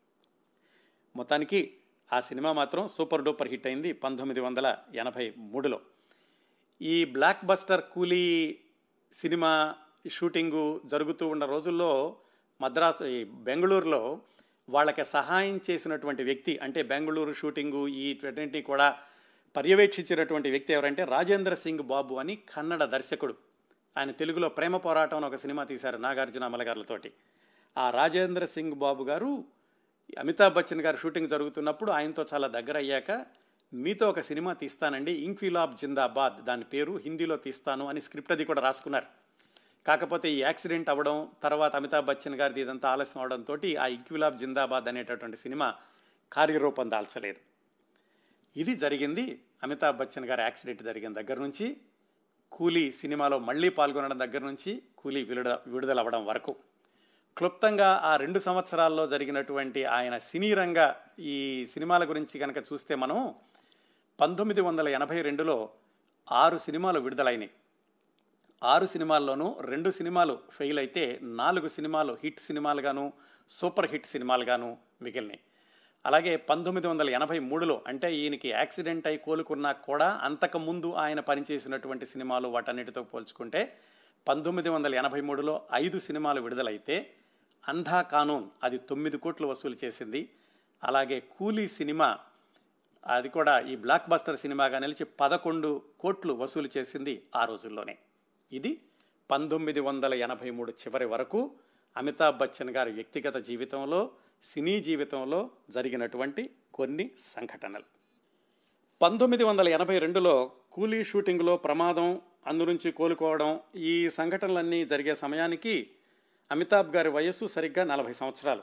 మొత్తానికి ఆ సినిమా మాత్రం సూపర్ డూపర్ హిట్ అయింది పంతొమ్మిది వందల ఎనభై మూడులో ఈ బ్లాక్ బస్టర్ కూలీ సినిమా షూటింగు జరుగుతూ ఉన్న రోజుల్లో మద్రాసు ఈ బెంగళూరులో వాళ్ళకి సహాయం చేసినటువంటి వ్యక్తి అంటే బెంగళూరు షూటింగు ఈ వీటన్నిటి కూడా పర్యవేక్షించినటువంటి వ్యక్తి ఎవరంటే రాజేంద్ర సింగ్ బాబు అని కన్నడ దర్శకుడు ఆయన తెలుగులో ప్రేమ పోరాటం అని ఒక సినిమా తీశారు నాగార్జున అమలగారులతోటి ఆ రాజేంద్ర సింగ్ బాబు గారు అమితాబ్ బచ్చన్ గారు షూటింగ్ జరుగుతున్నప్పుడు ఆయనతో చాలా దగ్గర అయ్యాక మీతో ఒక సినిమా తీస్తానండి ఇంక్విలాబ్ జిందాబాద్ దాని పేరు హిందీలో తీస్తాను అని స్క్రిప్ట్ అది కూడా రాసుకున్నారు కాకపోతే ఈ యాక్సిడెంట్ అవ్వడం తర్వాత అమితాబ్ బచ్చన్ గారిది ఇదంతా ఆలస్యం అవడంతో ఆ ఇంక్విలాబ్ జిందాబాద్ అనేటటువంటి సినిమా కార్యరూపం దాల్చలేదు ఇది జరిగింది అమితాబ్ బచ్చన్ గారి యాక్సిడెంట్ జరిగిన దగ్గర నుంచి కూలీ సినిమాలో మళ్ళీ పాల్గొనడం దగ్గర నుంచి కూలీ విడుదల విడుదల అవ్వడం వరకు క్లుప్తంగా ఆ రెండు సంవత్సరాల్లో జరిగినటువంటి ఆయన సినీ రంగ ఈ సినిమాల గురించి కనుక చూస్తే మనం పంతొమ్మిది వందల ఎనభై రెండులో ఆరు సినిమాలు విడుదలైనాయి ఆరు సినిమాల్లోనూ రెండు సినిమాలు ఫెయిల్ అయితే నాలుగు సినిమాలు హిట్ సినిమాలుగాను సూపర్ హిట్ సినిమాలుగాను మిగిలినాయి అలాగే పంతొమ్మిది వందల ఎనభై మూడులో అంటే ఈయనకి యాక్సిడెంట్ అయి కోలుకున్నా కూడా అంతకుముందు ఆయన పనిచేసినటువంటి సినిమాలు వాటన్నిటితో పోల్చుకుంటే పంతొమ్మిది వందల ఎనభై మూడులో ఐదు సినిమాలు విడుదలైతే అంధా కానూన్ అది తొమ్మిది కోట్లు వసూలు చేసింది అలాగే కూలీ సినిమా అది కూడా ఈ బ్లాక్ బస్టర్ సినిమాగా నిలిచి పదకొండు కోట్లు వసూలు చేసింది ఆ రోజుల్లోనే ఇది పంతొమ్మిది వందల ఎనభై మూడు చివరి వరకు అమితాబ్ బచ్చన్ గారి వ్యక్తిగత జీవితంలో సినీ జీవితంలో జరిగినటువంటి కొన్ని సంఘటనలు పంతొమ్మిది వందల ఎనభై రెండులో కూలీ షూటింగ్లో ప్రమాదం అందు నుంచి కోలుకోవడం ఈ సంఘటనలన్నీ జరిగే సమయానికి అమితాబ్ గారి వయస్సు సరిగ్గా నలభై సంవత్సరాలు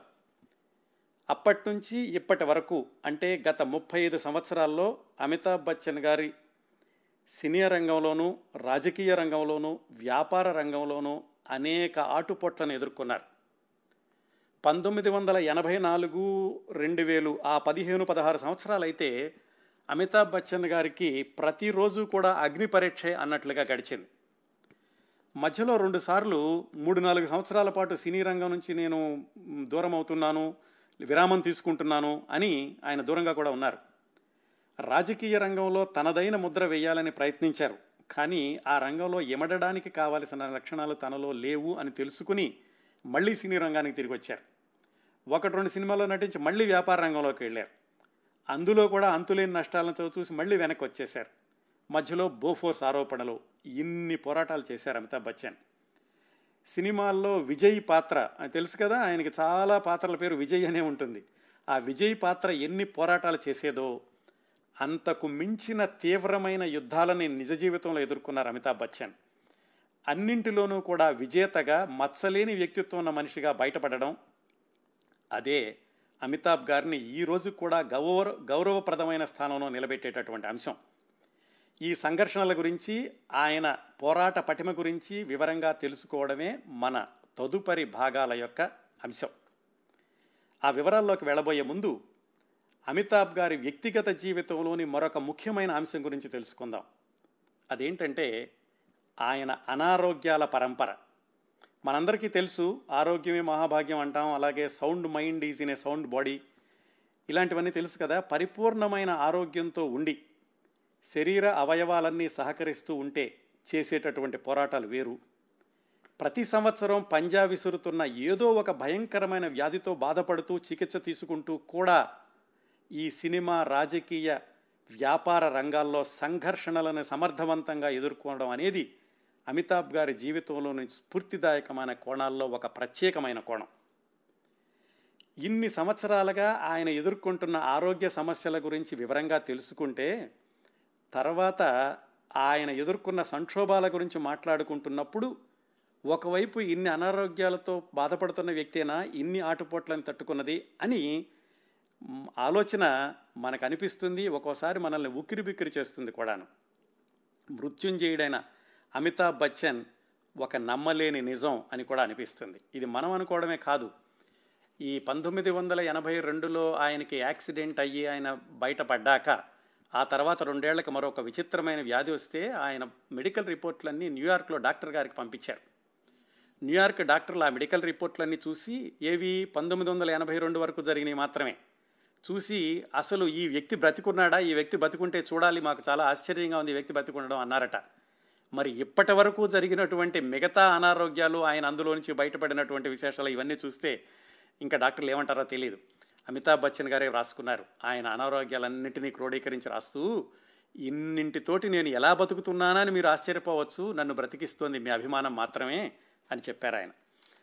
అప్పటి నుంచి ఇప్పటి వరకు అంటే గత ముప్పై ఐదు సంవత్సరాల్లో అమితాబ్ బచ్చన్ గారి సినీ రంగంలోనూ రాజకీయ రంగంలోనూ వ్యాపార రంగంలోనూ అనేక ఆటుపోట్లను ఎదుర్కొన్నారు పంతొమ్మిది వందల ఎనభై నాలుగు రెండు వేలు ఆ పదిహేను పదహారు సంవత్సరాలైతే అమితాబ్ బచ్చన్ గారికి ప్రతిరోజు కూడా అగ్ని పరీక్ష అన్నట్లుగా గడిచింది మధ్యలో రెండు సార్లు మూడు నాలుగు సంవత్సరాల పాటు సినీ రంగం నుంచి నేను దూరం అవుతున్నాను విరామం తీసుకుంటున్నాను అని ఆయన దూరంగా కూడా ఉన్నారు రాజకీయ రంగంలో తనదైన ముద్ర వేయాలని ప్రయత్నించారు కానీ ఆ రంగంలో ఎమడడానికి కావలసిన లక్షణాలు తనలో లేవు అని తెలుసుకుని మళ్ళీ సినీ రంగానికి తిరిగి వచ్చారు ఒకటి రెండు సినిమాల్లో నటించి మళ్ళీ వ్యాపార రంగంలోకి వెళ్ళారు అందులో కూడా అంతులేని నష్టాలను చూసి మళ్ళీ వెనక్కి వచ్చేశారు మధ్యలో బోఫోర్స్ ఆరోపణలు ఇన్ని పోరాటాలు చేశారు అమితాబ్ బచ్చన్ సినిమాల్లో విజయ్ పాత్ర తెలుసు కదా ఆయనకి చాలా పాత్రల పేరు విజయ్ అనే ఉంటుంది ఆ విజయ్ పాత్ర ఎన్ని పోరాటాలు చేసేదో అంతకు మించిన తీవ్రమైన యుద్ధాలని నిజ జీవితంలో ఎదుర్కొన్నారు అమితాబ్ బచ్చన్ అన్నింటిలోనూ కూడా విజేతగా మచ్చలేని వ్యక్తిత్వం ఉన్న మనిషిగా బయటపడడం అదే అమితాబ్ గారిని ఈ రోజు కూడా గౌరవ గౌరవప్రదమైన స్థానంలో నిలబెట్టేటటువంటి అంశం ఈ సంఘర్షణల గురించి ఆయన పోరాట పటిమ గురించి వివరంగా తెలుసుకోవడమే మన తదుపరి భాగాల యొక్క అంశం ఆ వివరాల్లోకి వెళ్ళబోయే ముందు అమితాబ్ గారి వ్యక్తిగత జీవితంలోని మరొక ముఖ్యమైన అంశం గురించి తెలుసుకుందాం అదేంటంటే ఆయన అనారోగ్యాల పరంపర మనందరికీ తెలుసు ఆరోగ్యమే మహాభాగ్యం అంటాం అలాగే sound mind is in a sound body ఇలాంటివన్నీ తెలుసు కదా పరిపూర్ణమైన ఆరోగ్యంతో ఉండి శరీర అవయవాలన్నీ సహకరిస్తూ ఉంటే చేసేటటువంటి పోరాటాలు వేరు ప్రతి సంవత్సరం పంజా విసురుతున్న ఏదో ఒక భయంకరమైన వ్యాధితో బాధపడుతూ చికిత్స తీసుకుంటూ కూడా ఈ సినిమా రాజకీయ వ్యాపార రంగాల్లో సంఘర్షణలను సమర్థవంతంగా ఎదుర్కోవడం అనేది అమితాబ్ గారి జీవితంలోని స్ఫూర్తిదాయకమైన కోణాల్లో ఒక ప్రత్యేకమైన కోణం ఇన్ని సంవత్సరాలుగా ఆయన ఎదుర్కొంటున్న ఆరోగ్య సమస్యల గురించి వివరంగా తెలుసుకుంటే తర్వాత ఆయన ఎదుర్కొన్న సంక్షోభాల గురించి మాట్లాడుకుంటున్నప్పుడు ఒకవైపు ఇన్ని అనారోగ్యాలతో బాధపడుతున్న వ్యక్తేనా ఇన్ని ఆటుపోట్లను తట్టుకున్నది అని ఆలోచన మనకు అనిపిస్తుంది ఒక్కోసారి మనల్ని ఉక్కిరి బిక్కిరి చేస్తుంది కూడాను మృత్యుంజయుడైన అమితాబ్ బచ్చన్ ఒక నమ్మలేని నిజం అని కూడా అనిపిస్తుంది ఇది మనం అనుకోవడమే కాదు ఈ పంతొమ్మిది వందల ఎనభై రెండులో ఆయనకి యాక్సిడెంట్ అయ్యి ఆయన బయటపడ్డాక ఆ తర్వాత రెండేళ్లకు మరొక విచిత్రమైన వ్యాధి వస్తే ఆయన మెడికల్ రిపోర్ట్లన్నీ న్యూయార్క్లో డాక్టర్ గారికి పంపించారు న్యూయార్క్ డాక్టర్లు ఆ మెడికల్ రిపోర్ట్లన్నీ చూసి ఏవి పంతొమ్మిది వందల ఎనభై రెండు వరకు జరిగినవి మాత్రమే చూసి అసలు ఈ వ్యక్తి బ్రతికున్నాడా ఈ వ్యక్తి బతికుంటే చూడాలి మాకు చాలా ఆశ్చర్యంగా ఉంది ఈ వ్యక్తి బతికుండడం అన్నారట మరి ఇప్పటి వరకు జరిగినటువంటి మిగతా అనారోగ్యాలు ఆయన అందులో నుంచి బయటపడినటువంటి విశేషాలు ఇవన్నీ చూస్తే ఇంకా డాక్టర్లు ఏమంటారో తెలియదు అమితాబ్ బచ్చన్ గారే రాసుకున్నారు ఆయన అనారోగ్యాలన్నింటినీ క్రోడీకరించి రాస్తూ ఇన్నింటితోటి నేను ఎలా బతుకుతున్నానని మీరు ఆశ్చర్యపోవచ్చు నన్ను బ్రతికిస్తోంది మీ అభిమానం మాత్రమే అని చెప్పారు ఆయన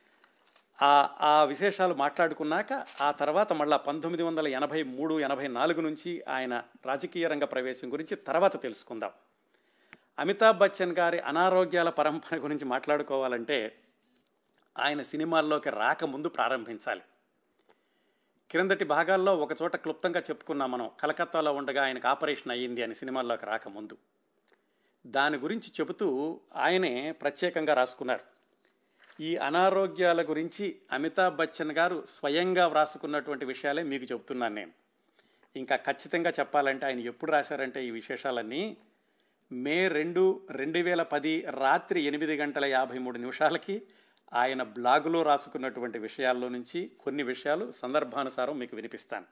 ఆ ఆ విశేషాలు మాట్లాడుకున్నాక ఆ తర్వాత మళ్ళా పంతొమ్మిది వందల ఎనభై మూడు ఎనభై నాలుగు నుంచి ఆయన రాజకీయ రంగ ప్రవేశం గురించి తర్వాత తెలుసుకుందాం అమితాబ్ బచ్చన్ గారి అనారోగ్యాల పరంపర గురించి మాట్లాడుకోవాలంటే ఆయన సినిమాల్లోకి రాకముందు ప్రారంభించాలి క్రిందటి భాగాల్లో ఒక చోట క్లుప్తంగా చెప్పుకున్నాం మనం కలకత్తాలో ఉండగా ఆయనకు ఆపరేషన్ అయ్యింది అని సినిమాల్లోకి రాకముందు దాని గురించి చెబుతూ ఆయనే ప్రత్యేకంగా రాసుకున్నారు ఈ అనారోగ్యాల గురించి అమితాబ్ బచ్చన్ గారు స్వయంగా వ్రాసుకున్నటువంటి విషయాలే మీకు చెబుతున్నాను నేను ఇంకా ఖచ్చితంగా చెప్పాలంటే ఆయన ఎప్పుడు రాశారంటే ఈ విశేషాలన్నీ మే రెండు రెండు వేల పది రాత్రి ఎనిమిది గంటల యాభై మూడు నిమిషాలకి ఆయన బ్లాగులో రాసుకున్నటువంటి విషయాల్లో నుంచి కొన్ని విషయాలు సందర్భానుసారం మీకు వినిపిస్తాను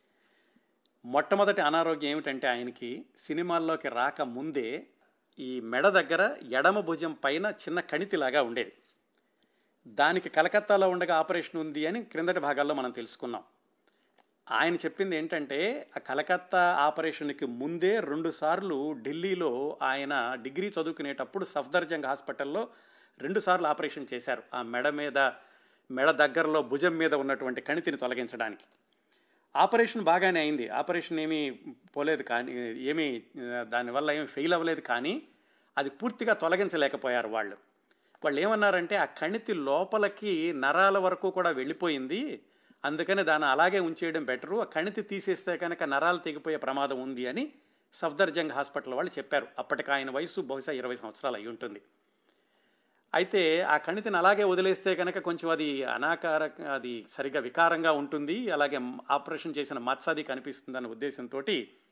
మొట్టమొదటి అనారోగ్యం ఏమిటంటే ఆయనకి సినిమాల్లోకి రాక ముందే ఈ మెడ దగ్గర ఎడమ భుజం పైన చిన్న కణితిలాగా ఉండేది దానికి కలకత్తాలో ఉండగా ఆపరేషన్ ఉంది అని క్రిందటి భాగాల్లో మనం తెలుసుకున్నాం ఆయన చెప్పింది ఏంటంటే ఆ కలకత్తా ఆపరేషన్కి ముందే రెండుసార్లు ఢిల్లీలో ఆయన డిగ్రీ చదువుకునేటప్పుడు సఫ్దర్జంగ్ హాస్పిటల్లో రెండుసార్లు ఆపరేషన్ చేశారు ఆ మెడ మీద మెడ దగ్గరలో భుజం మీద ఉన్నటువంటి కణితిని తొలగించడానికి ఆపరేషన్ బాగానే అయింది ఆపరేషన్ ఏమీ పోలేదు కానీ ఏమీ దానివల్ల ఏమీ ఫెయిల్ అవ్వలేదు కానీ అది పూర్తిగా తొలగించలేకపోయారు వాళ్ళు వాళ్ళు ఏమన్నారంటే ఆ కణితి లోపలికి నరాల వరకు కూడా వెళ్ళిపోయింది అందుకని దాన్ని అలాగే ఉంచేయడం బెటరు ఆ కణితి తీసేస్తే కనుక నరాలు తెగిపోయే ప్రమాదం ఉంది అని సఫ్దర్జంగ్ హాస్పిటల్ వాళ్ళు చెప్పారు అప్పటికి ఆయన వయసు బహుశా ఇరవై సంవత్సరాలు అయి ఉంటుంది అయితే ఆ కణితిని అలాగే వదిలేస్తే కనుక కొంచెం అది అనాకార అది సరిగ్గా వికారంగా ఉంటుంది అలాగే ఆపరేషన్ చేసిన మత్స అది కనిపిస్తుందన్న ఉద్దేశంతో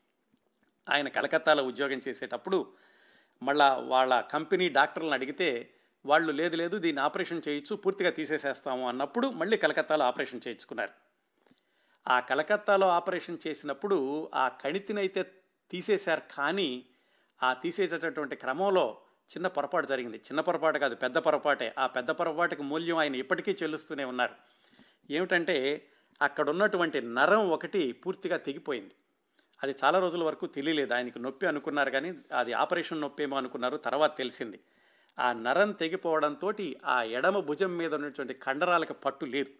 ఆయన కలకత్తాలో ఉద్యోగం చేసేటప్పుడు మళ్ళా వాళ్ళ కంపెనీ డాక్టర్లను అడిగితే వాళ్ళు లేదు లేదు దీన్ని ఆపరేషన్ చేయొచ్చు పూర్తిగా తీసేసేస్తాము అన్నప్పుడు మళ్ళీ కలకత్తాలో ఆపరేషన్ చేయించుకున్నారు ఆ కలకత్తాలో ఆపరేషన్ చేసినప్పుడు ఆ కణితినైతే తీసేశారు కానీ ఆ తీసేసేటటువంటి క్రమంలో చిన్న పొరపాటు జరిగింది చిన్న పొరపాటు కాదు పెద్ద పొరపాటే ఆ పెద్ద పొరపాటుకి మూల్యం ఆయన ఇప్పటికీ చెల్లిస్తూనే ఉన్నారు ఏమిటంటే అక్కడ ఉన్నటువంటి నరం ఒకటి పూర్తిగా తెగిపోయింది అది చాలా రోజుల వరకు తెలియలేదు ఆయనకి నొప్పి అనుకున్నారు కానీ అది ఆపరేషన్ నొప్పి ఏమో అనుకున్నారు తర్వాత తెలిసింది ఆ నరం తెగిపోవడంతో ఆ ఎడమ భుజం మీద ఉన్నటువంటి కండరాలకు పట్టు లేదు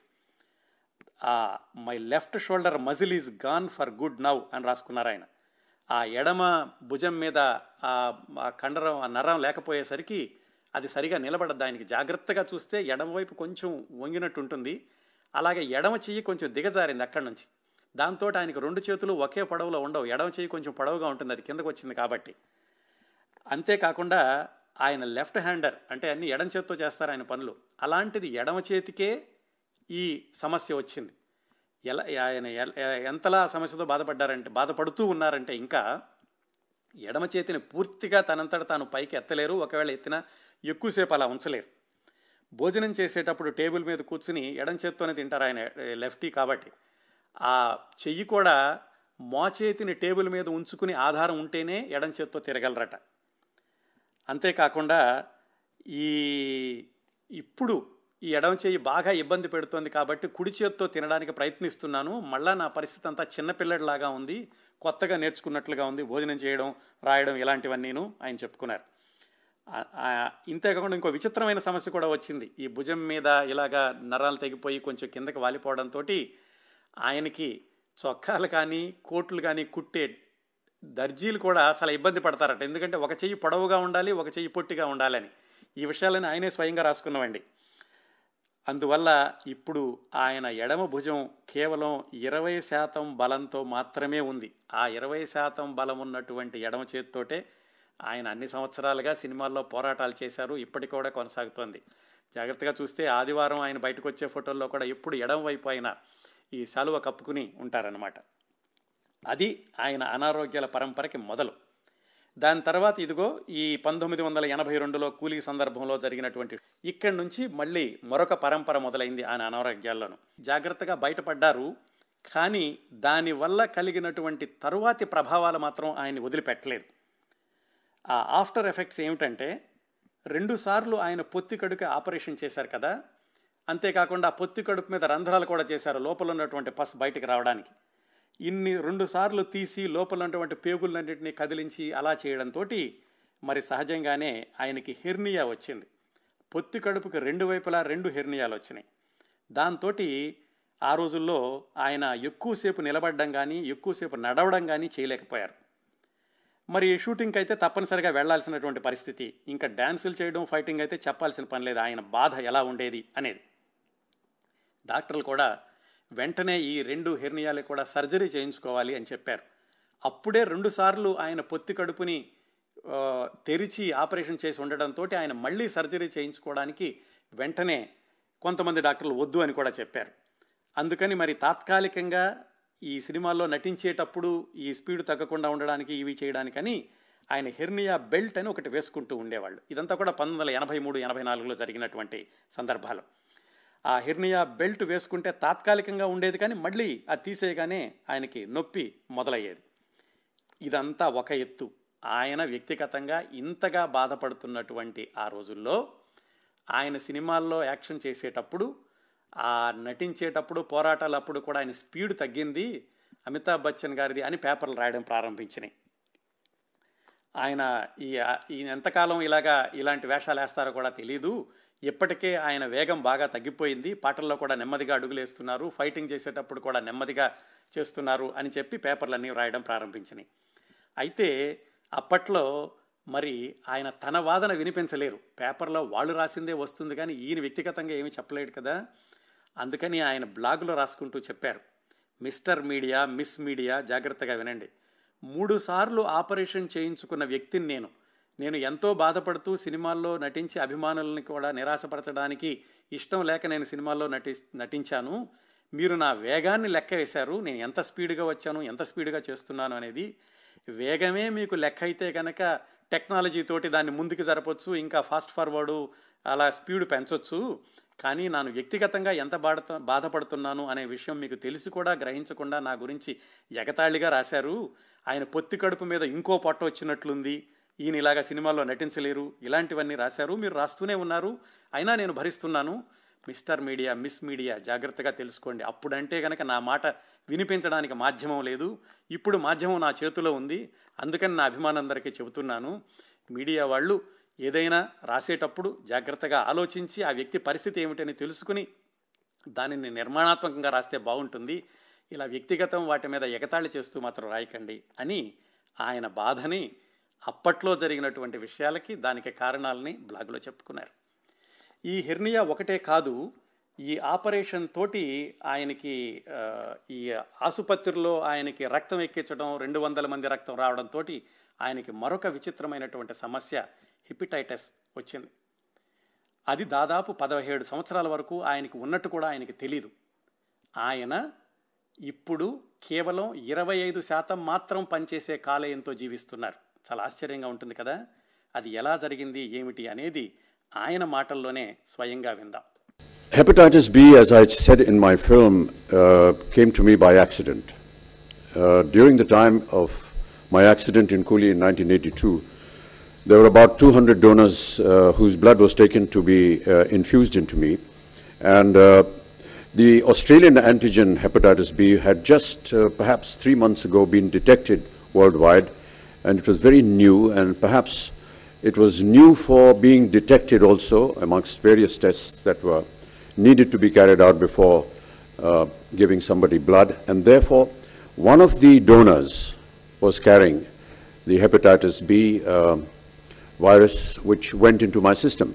ఆ my left shoulder muscle is gone for good now అని రాసుకున్నారు ఆయన ఆ ఎడమ భుజం మీద ఆ కండరం ఆ నరం లేకపోయేసరికి అది సరిగా నిలబడద్దు ఆయనకి జాగ్రత్తగా చూస్తే ఎడమ వైపు కొంచెం వంగినట్టు ఉంటుంది అలాగే ఎడమ చెయ్యి కొంచెం దిగజారింది అక్కడి నుంచి దాంతో ఆయనకు రెండు చేతులు ఒకే పొడవులో ఉండవు ఎడమ చెయ్యి కొంచెం పొడవుగా ఉంటుంది అది కిందకు వచ్చింది కాబట్టి అంతేకాకుండా ఆయన లెఫ్ట్ హ్యాండర్ అంటే అన్ని ఎడమ చేతితో చేస్తారు ఆయన పనులు అలాంటిది ఎడమ చేతికే ఈ సమస్య వచ్చింది ఎలా ఆయన ఎంతలా సమస్యతో బాధపడ్డారంటే బాధపడుతూ ఉన్నారంటే ఇంకా ఎడమ చేతిని పూర్తిగా తనంతట తాను పైకి ఎత్తలేరు ఒకవేళ ఎత్తినా ఎక్కువసేపు అలా ఉంచలేరు భోజనం చేసేటప్పుడు టేబుల్ మీద కూర్చుని ఎడం చేత్తోనే తింటారు ఆయన లెఫ్టీ కాబట్టి ఆ చెయ్యి కూడా మోచేతిని టేబుల్ మీద ఉంచుకుని ఆధారం ఉంటేనే ఎడం చేత్తో తిరగలరట అంతేకాకుండా ఈ ఇప్పుడు ఈ ఎడమ చేయి బాగా ఇబ్బంది పెడుతోంది కాబట్టి కుడి చేత్తో తినడానికి ప్రయత్నిస్తున్నాను మళ్ళా నా పరిస్థితి అంతా చిన్నపిల్లడిలాగా ఉంది కొత్తగా నేర్చుకున్నట్లుగా ఉంది భోజనం చేయడం రాయడం ఇలాంటివన్నీను ఆయన చెప్పుకున్నారు ఇంతేకాకుండా ఇంకో విచిత్రమైన సమస్య కూడా వచ్చింది ఈ భుజం మీద ఇలాగా నరాలు తెగిపోయి కొంచెం కిందకి వాలిపోవడంతో ఆయనకి చొక్కాలు కానీ కోట్లు కానీ కుట్టే దర్జీలు కూడా చాలా ఇబ్బంది పడతారట ఎందుకంటే ఒక చెయ్యి పొడవుగా ఉండాలి ఒక చెయ్యి పొట్టిగా ఉండాలని ఈ విషయాలని ఆయనే స్వయంగా రాసుకున్నామండి అందువల్ల ఇప్పుడు ఆయన ఎడమ భుజం కేవలం ఇరవై శాతం బలంతో మాత్రమే ఉంది ఆ ఇరవై శాతం బలం ఉన్నటువంటి ఎడమ చేతితోటే ఆయన అన్ని సంవత్సరాలుగా సినిమాల్లో పోరాటాలు చేశారు ఇప్పటికి కూడా కొనసాగుతోంది జాగ్రత్తగా చూస్తే ఆదివారం ఆయన బయటకు వచ్చే ఫోటోల్లో కూడా ఎప్పుడు ఎడమ వైపు ఆయన ఈ శాలువ కప్పుకుని ఉంటారనమాట అది ఆయన అనారోగ్యాల పరంపరకి మొదలు దాని తర్వాత ఇదిగో ఈ పంతొమ్మిది వందల ఎనభై రెండులో కూలీ సందర్భంలో జరిగినటువంటి ఇక్కడి నుంచి మళ్ళీ మరొక పరంపర మొదలైంది ఆయన అనారోగ్యాల్లోనూ జాగ్రత్తగా బయటపడ్డారు కానీ దానివల్ల కలిగినటువంటి తరువాతి ప్రభావాలు మాత్రం ఆయన్ని వదిలిపెట్టలేదు ఆ ఆఫ్టర్ ఎఫెక్ట్స్ ఏమిటంటే రెండుసార్లు ఆయన పొత్తి కడుకు ఆపరేషన్ చేశారు కదా అంతేకాకుండా పొత్తి కడుపు మీద రంధ్రాలు కూడా చేశారు లోపల ఉన్నటువంటి పస్ బయటికి రావడానికి ఇన్ని రెండు సార్లు తీసి లోపల ఉన్నటువంటి పేగులన్నింటినీ కదిలించి అలా చేయడంతో మరి సహజంగానే ఆయనకి హెర్నియా వచ్చింది పొత్తి కడుపుకి రెండు వైపులా రెండు హెర్నియాలు వచ్చినాయి దాంతో ఆ రోజుల్లో ఆయన ఎక్కువసేపు నిలబడడం కానీ ఎక్కువసేపు నడవడం కానీ చేయలేకపోయారు మరి షూటింగ్కి అయితే తప్పనిసరిగా వెళ్లాల్సినటువంటి పరిస్థితి ఇంకా డ్యాన్సులు చేయడం ఫైటింగ్ అయితే చెప్పాల్సిన పని లేదు ఆయన బాధ ఎలా ఉండేది అనేది డాక్టర్లు కూడా వెంటనే ఈ రెండు హెర్నియాలు కూడా సర్జరీ చేయించుకోవాలి అని చెప్పారు అప్పుడే రెండుసార్లు ఆయన పొత్తి కడుపుని తెరిచి ఆపరేషన్ చేసి ఉండడంతో ఆయన మళ్ళీ సర్జరీ చేయించుకోవడానికి వెంటనే కొంతమంది డాక్టర్లు వద్దు అని కూడా చెప్పారు అందుకని మరి తాత్కాలికంగా ఈ సినిమాల్లో నటించేటప్పుడు ఈ స్పీడ్ తగ్గకుండా ఉండడానికి ఇవి చేయడానికని ఆయన హెర్నియా బెల్ట్ అని ఒకటి వేసుకుంటూ ఉండేవాళ్ళు ఇదంతా కూడా పంతొమ్మిది వందల ఎనభై మూడు ఎనభై నాలుగులో జరిగినటువంటి సందర్భాలు ఆ హెర్నియా బెల్ట్ వేసుకుంటే తాత్కాలికంగా ఉండేది కానీ మళ్ళీ అది తీసేయగానే ఆయనకి నొప్పి మొదలయ్యేది ఇదంతా ఒక ఎత్తు ఆయన వ్యక్తిగతంగా ఇంతగా బాధపడుతున్నటువంటి ఆ రోజుల్లో ఆయన సినిమాల్లో యాక్షన్ చేసేటప్పుడు ఆ నటించేటప్పుడు పోరాటాలు అప్పుడు కూడా ఆయన స్పీడ్ తగ్గింది అమితాబ్ బచ్చన్ గారిది అని పేపర్లు రాయడం ప్రారంభించినాయి ఆయన ఈ ఈయన ఎంతకాలం ఇలాగా ఇలాంటి వేషాలు వేస్తారో కూడా తెలీదు ఇప్పటికే ఆయన వేగం బాగా తగ్గిపోయింది పాటల్లో కూడా నెమ్మదిగా అడుగులేస్తున్నారు ఫైటింగ్ చేసేటప్పుడు కూడా నెమ్మదిగా చేస్తున్నారు అని చెప్పి పేపర్లన్నీ రాయడం ప్రారంభించినాయి అయితే అప్పట్లో మరి ఆయన తన వాదన వినిపించలేరు పేపర్లో వాళ్ళు రాసిందే వస్తుంది కానీ ఈయన వ్యక్తిగతంగా ఏమీ చెప్పలేడు కదా అందుకని ఆయన బ్లాగులో రాసుకుంటూ చెప్పారు మిస్టర్ మీడియా మిస్ మీడియా జాగ్రత్తగా వినండి మూడు సార్లు ఆపరేషన్ చేయించుకున్న వ్యక్తిని నేను నేను ఎంతో బాధపడుతూ సినిమాల్లో నటించి అభిమానులని కూడా నిరాశపరచడానికి ఇష్టం లేక నేను సినిమాల్లో నటి నటించాను మీరు నా వేగాన్ని లెక్క వేశారు నేను ఎంత స్పీడ్గా వచ్చాను ఎంత స్పీడ్గా చేస్తున్నాను అనేది వేగమే మీకు లెక్క అయితే కనుక టెక్నాలజీ తోటి దాన్ని ముందుకు జరపచ్చు ఇంకా ఫాస్ట్ ఫార్వర్డు అలా స్పీడ్ పెంచవచ్చు కానీ నేను వ్యక్తిగతంగా ఎంత బాధ బాధపడుతున్నాను అనే విషయం మీకు తెలిసి కూడా గ్రహించకుండా నా గురించి ఎగతాళిగా రాశారు ఆయన పొత్తి కడుపు మీద ఇంకో పొట్ట వచ్చినట్లుంది ఈయన ఇలాగా సినిమాల్లో నటించలేరు ఇలాంటివన్నీ రాశారు మీరు రాస్తూనే ఉన్నారు అయినా నేను భరిస్తున్నాను మిస్టర్ మీడియా మిస్ మీడియా జాగ్రత్తగా తెలుసుకోండి అప్పుడంటే గనక నా మాట వినిపించడానికి మాధ్యమం లేదు ఇప్పుడు మాధ్యమం నా చేతిలో ఉంది అందుకని నా అభిమానందరికీ చెబుతున్నాను మీడియా వాళ్ళు ఏదైనా రాసేటప్పుడు జాగ్రత్తగా ఆలోచించి ఆ వ్యక్తి పరిస్థితి ఏమిటని తెలుసుకుని దానిని నిర్మాణాత్మకంగా రాస్తే బాగుంటుంది ఇలా వ్యక్తిగతం వాటి మీద ఎగతాళి చేస్తూ మాత్రం రాయకండి అని ఆయన బాధని అప్పట్లో జరిగినటువంటి విషయాలకి దానికి కారణాలని బ్లాగులో చెప్పుకున్నారు ఈ హెర్నియా ఒకటే కాదు ఈ ఆపరేషన్ తోటి ఆయనకి ఈ ఆసుపత్రిలో ఆయనకి రక్తం ఎక్కించడం రెండు వందల మంది రక్తం రావడంతో ఆయనకి మరొక విచిత్రమైనటువంటి సమస్య హిపిటైటస్ వచ్చింది అది దాదాపు పదహేడు సంవత్సరాల వరకు ఆయనకి ఉన్నట్టు కూడా ఆయనకి తెలీదు ఆయన ఇప్పుడు కేవలం ఇరవై ఐదు శాతం మాత్రం పనిచేసే కాలేయంతో జీవిస్తున్నారు చాలా ఆశ్చర్యంగా ఉంటుంది కదా అది ఎలా జరిగింది ఏమిటి అనేది ఆయన మాటల్లోనే స్వయంగా విందాం Hepatitis B, as I said in my film, uh, came to me by accident. Uh, during the time of my accident in Cooley in 1982, there were about 200 donors uh, whose blood was taken to be uh, infused into me. And uh, the Australian antigen hepatitis B had just uh, perhaps three months ago been detected worldwide, and it was very new, and perhaps it was new for being detected also amongst various tests that were needed to be carried out before uh, giving somebody blood, and therefore one of the donors was carrying the hepatitis B uh, virus, which went into my system.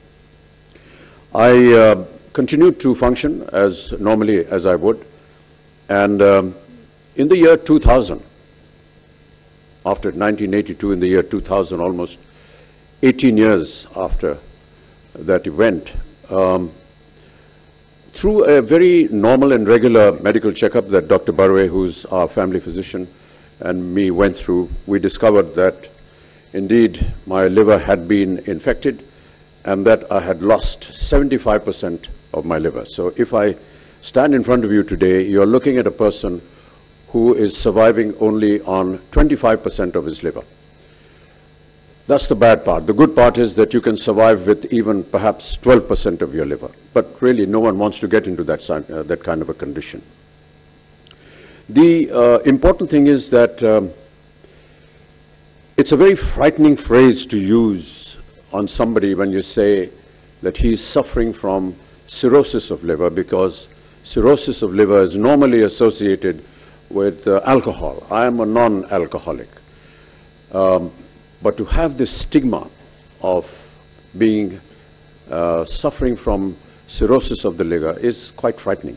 I uh, continued to function as normally as I would, and um, in the year 2000, after 1982, in the year 2000, almost 18 years after that event, um, through a very normal and regular medical checkup that Dr. Barwe, who's our family physician, and me went through, we discovered that indeed my liver had been infected and that I had lost 75% of my liver. So if I stand in front of you today, you're looking at a person who is surviving only on 25% of his liver. That's the bad part. The good part is that you can survive with even perhaps 12% of your liver. But really, no one wants to get into that, uh, that kind of a condition. The uh, important thing is that um, it's a very frightening phrase to use on somebody when you say that he's suffering from cirrhosis of liver because cirrhosis of liver is normally associated with uh, alcohol. I am a non alcoholic. Um, but to have this stigma of being uh, suffering from cirrhosis of the liver is quite frightening.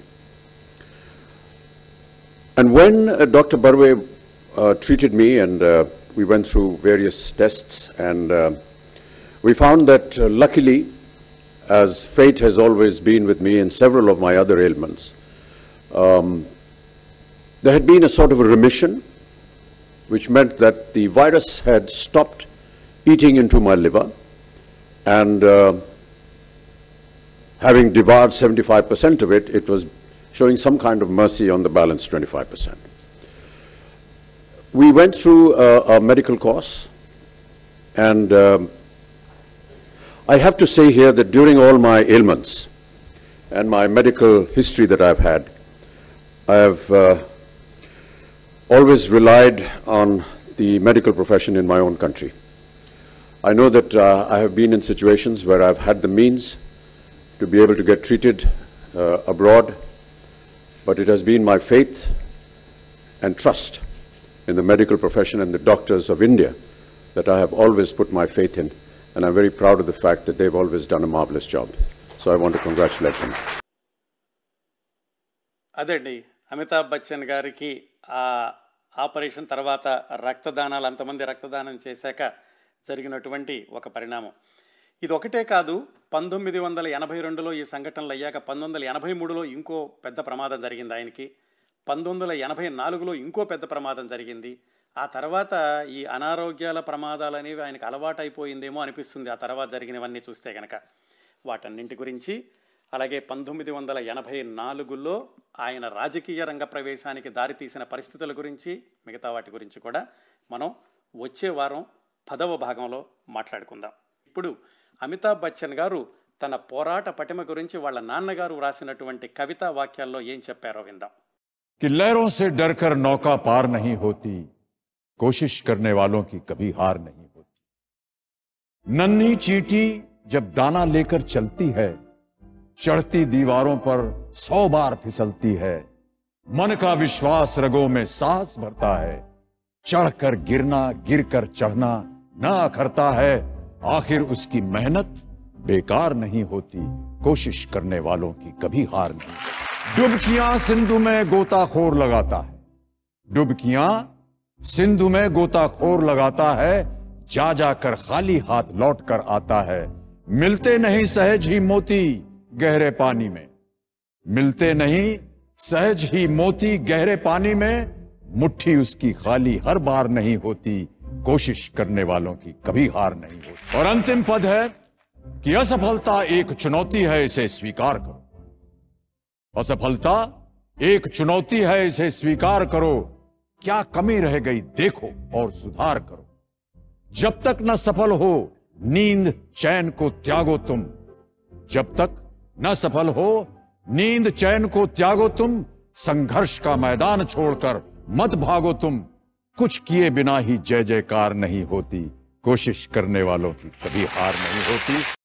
And when uh, Dr. Barwe uh, treated me and uh, we went through various tests and uh, we found that uh, luckily, as fate has always been with me in several of my other ailments, um, there had been a sort of a remission which meant that the virus had stopped eating into my liver and uh, having devoured 75% of it, it was showing some kind of mercy on the balance 25%. We went through a, a medical course, and um, I have to say here that during all my ailments and my medical history that I've had, I have uh, always relied on the medical profession in my own country. I know that uh, I have been in situations where I've had the means to be able to get treated uh, abroad, but it has been my faith and trust in the medical profession and the doctors of India that I have always put my faith in, and I'm very proud of the fact that they've always done a marvelous job. So I want to congratulate them. అదండి అమితాబ్ బచ్చన్ గారికి ఆ operation తర్వాత రక్తదానాలు అంతమంది రక్తదానం చేశాక జరిగినటువంటి ఒక పరిణామం ఇది ఒకటే కాదు పంతొమ్మిది వందల ఎనభై రెండులో ఈ సంఘటనలు అయ్యాక పంతొమ్మిది వందల ఎనభై మూడులో ఇంకో పెద్ద ప్రమాదం జరిగింది ఆయనకి పంతొమ్మిది వందల ఎనభై నాలుగులో ఇంకో పెద్ద ప్రమాదం జరిగింది ఆ తర్వాత ఈ అనారోగ్యాల ప్రమాదాలు అనేవి ఆయనకు అలవాటైపోయిందేమో అనిపిస్తుంది ఆ తర్వాత జరిగినవన్నీ చూస్తే కనుక వాటన్నింటి గురించి అలాగే పంతొమ్మిది వందల ఎనభై నాలుగులో ఆయన రాజకీయ రంగ ప్రవేశానికి దారితీసిన పరిస్థితుల గురించి మిగతా వాటి గురించి కూడా మనం వచ్చే వారం పదవ భాగంలో మాట్లాడుకుందాం ఇప్పుడు అమితాబ్ బచ్చన్ గారు తన పోరాట పటిమ గురించి వాళ్ళ నాన్నగారు వ్రాసినటువంటి కవితా వాక్యాల్లో ఏం చెప్పారో విందాం कि लहरों से डरकर नौका पार नहीं होती कोशिश करने वालों की कभी हार नहीं होती नन्ही चींटी जब दाना लेकर चलती है चढ़ती दीवारों पर सौ बार फिसलती है मन का विश्वास रगों में साहस भरता है चढ़कर गिरना गिरकर चढ़ना न अखरता है आखिर उसकी मेहनत बेकार नहीं होती कोशिश करने वालों की कभी हार नहीं डुबकियां सिंधु में गोताखोर लगाता है डुबकियां सिंधु में गोताखोर लगाता है जा जाकर खाली हाथ लौट कर आता है मिलते नहीं सहज ही मोती गहरे पानी में मिलते नहीं सहज ही मोती गहरे पानी में मुट्ठी उसकी खाली हर बार नहीं होती कोशिश करने वालों की कभी हार नहीं होती और अंतिम पद है कि असफलता एक चुनौती है इसे स्वीकार करो असफलता एक चुनौती है इसे स्वीकार करो क्या कमी रह गई देखो और सुधार करो जब तक न सफल हो नींद चैन को त्यागो तुम जब तक न सफल हो नींद चैन को त्यागो तुम संघर्ष का मैदान छोड़कर मत भागो तुम कुछ किए बिना ही जय जयकार नहीं होती कोशिश करने वालों की कभी हार नहीं होती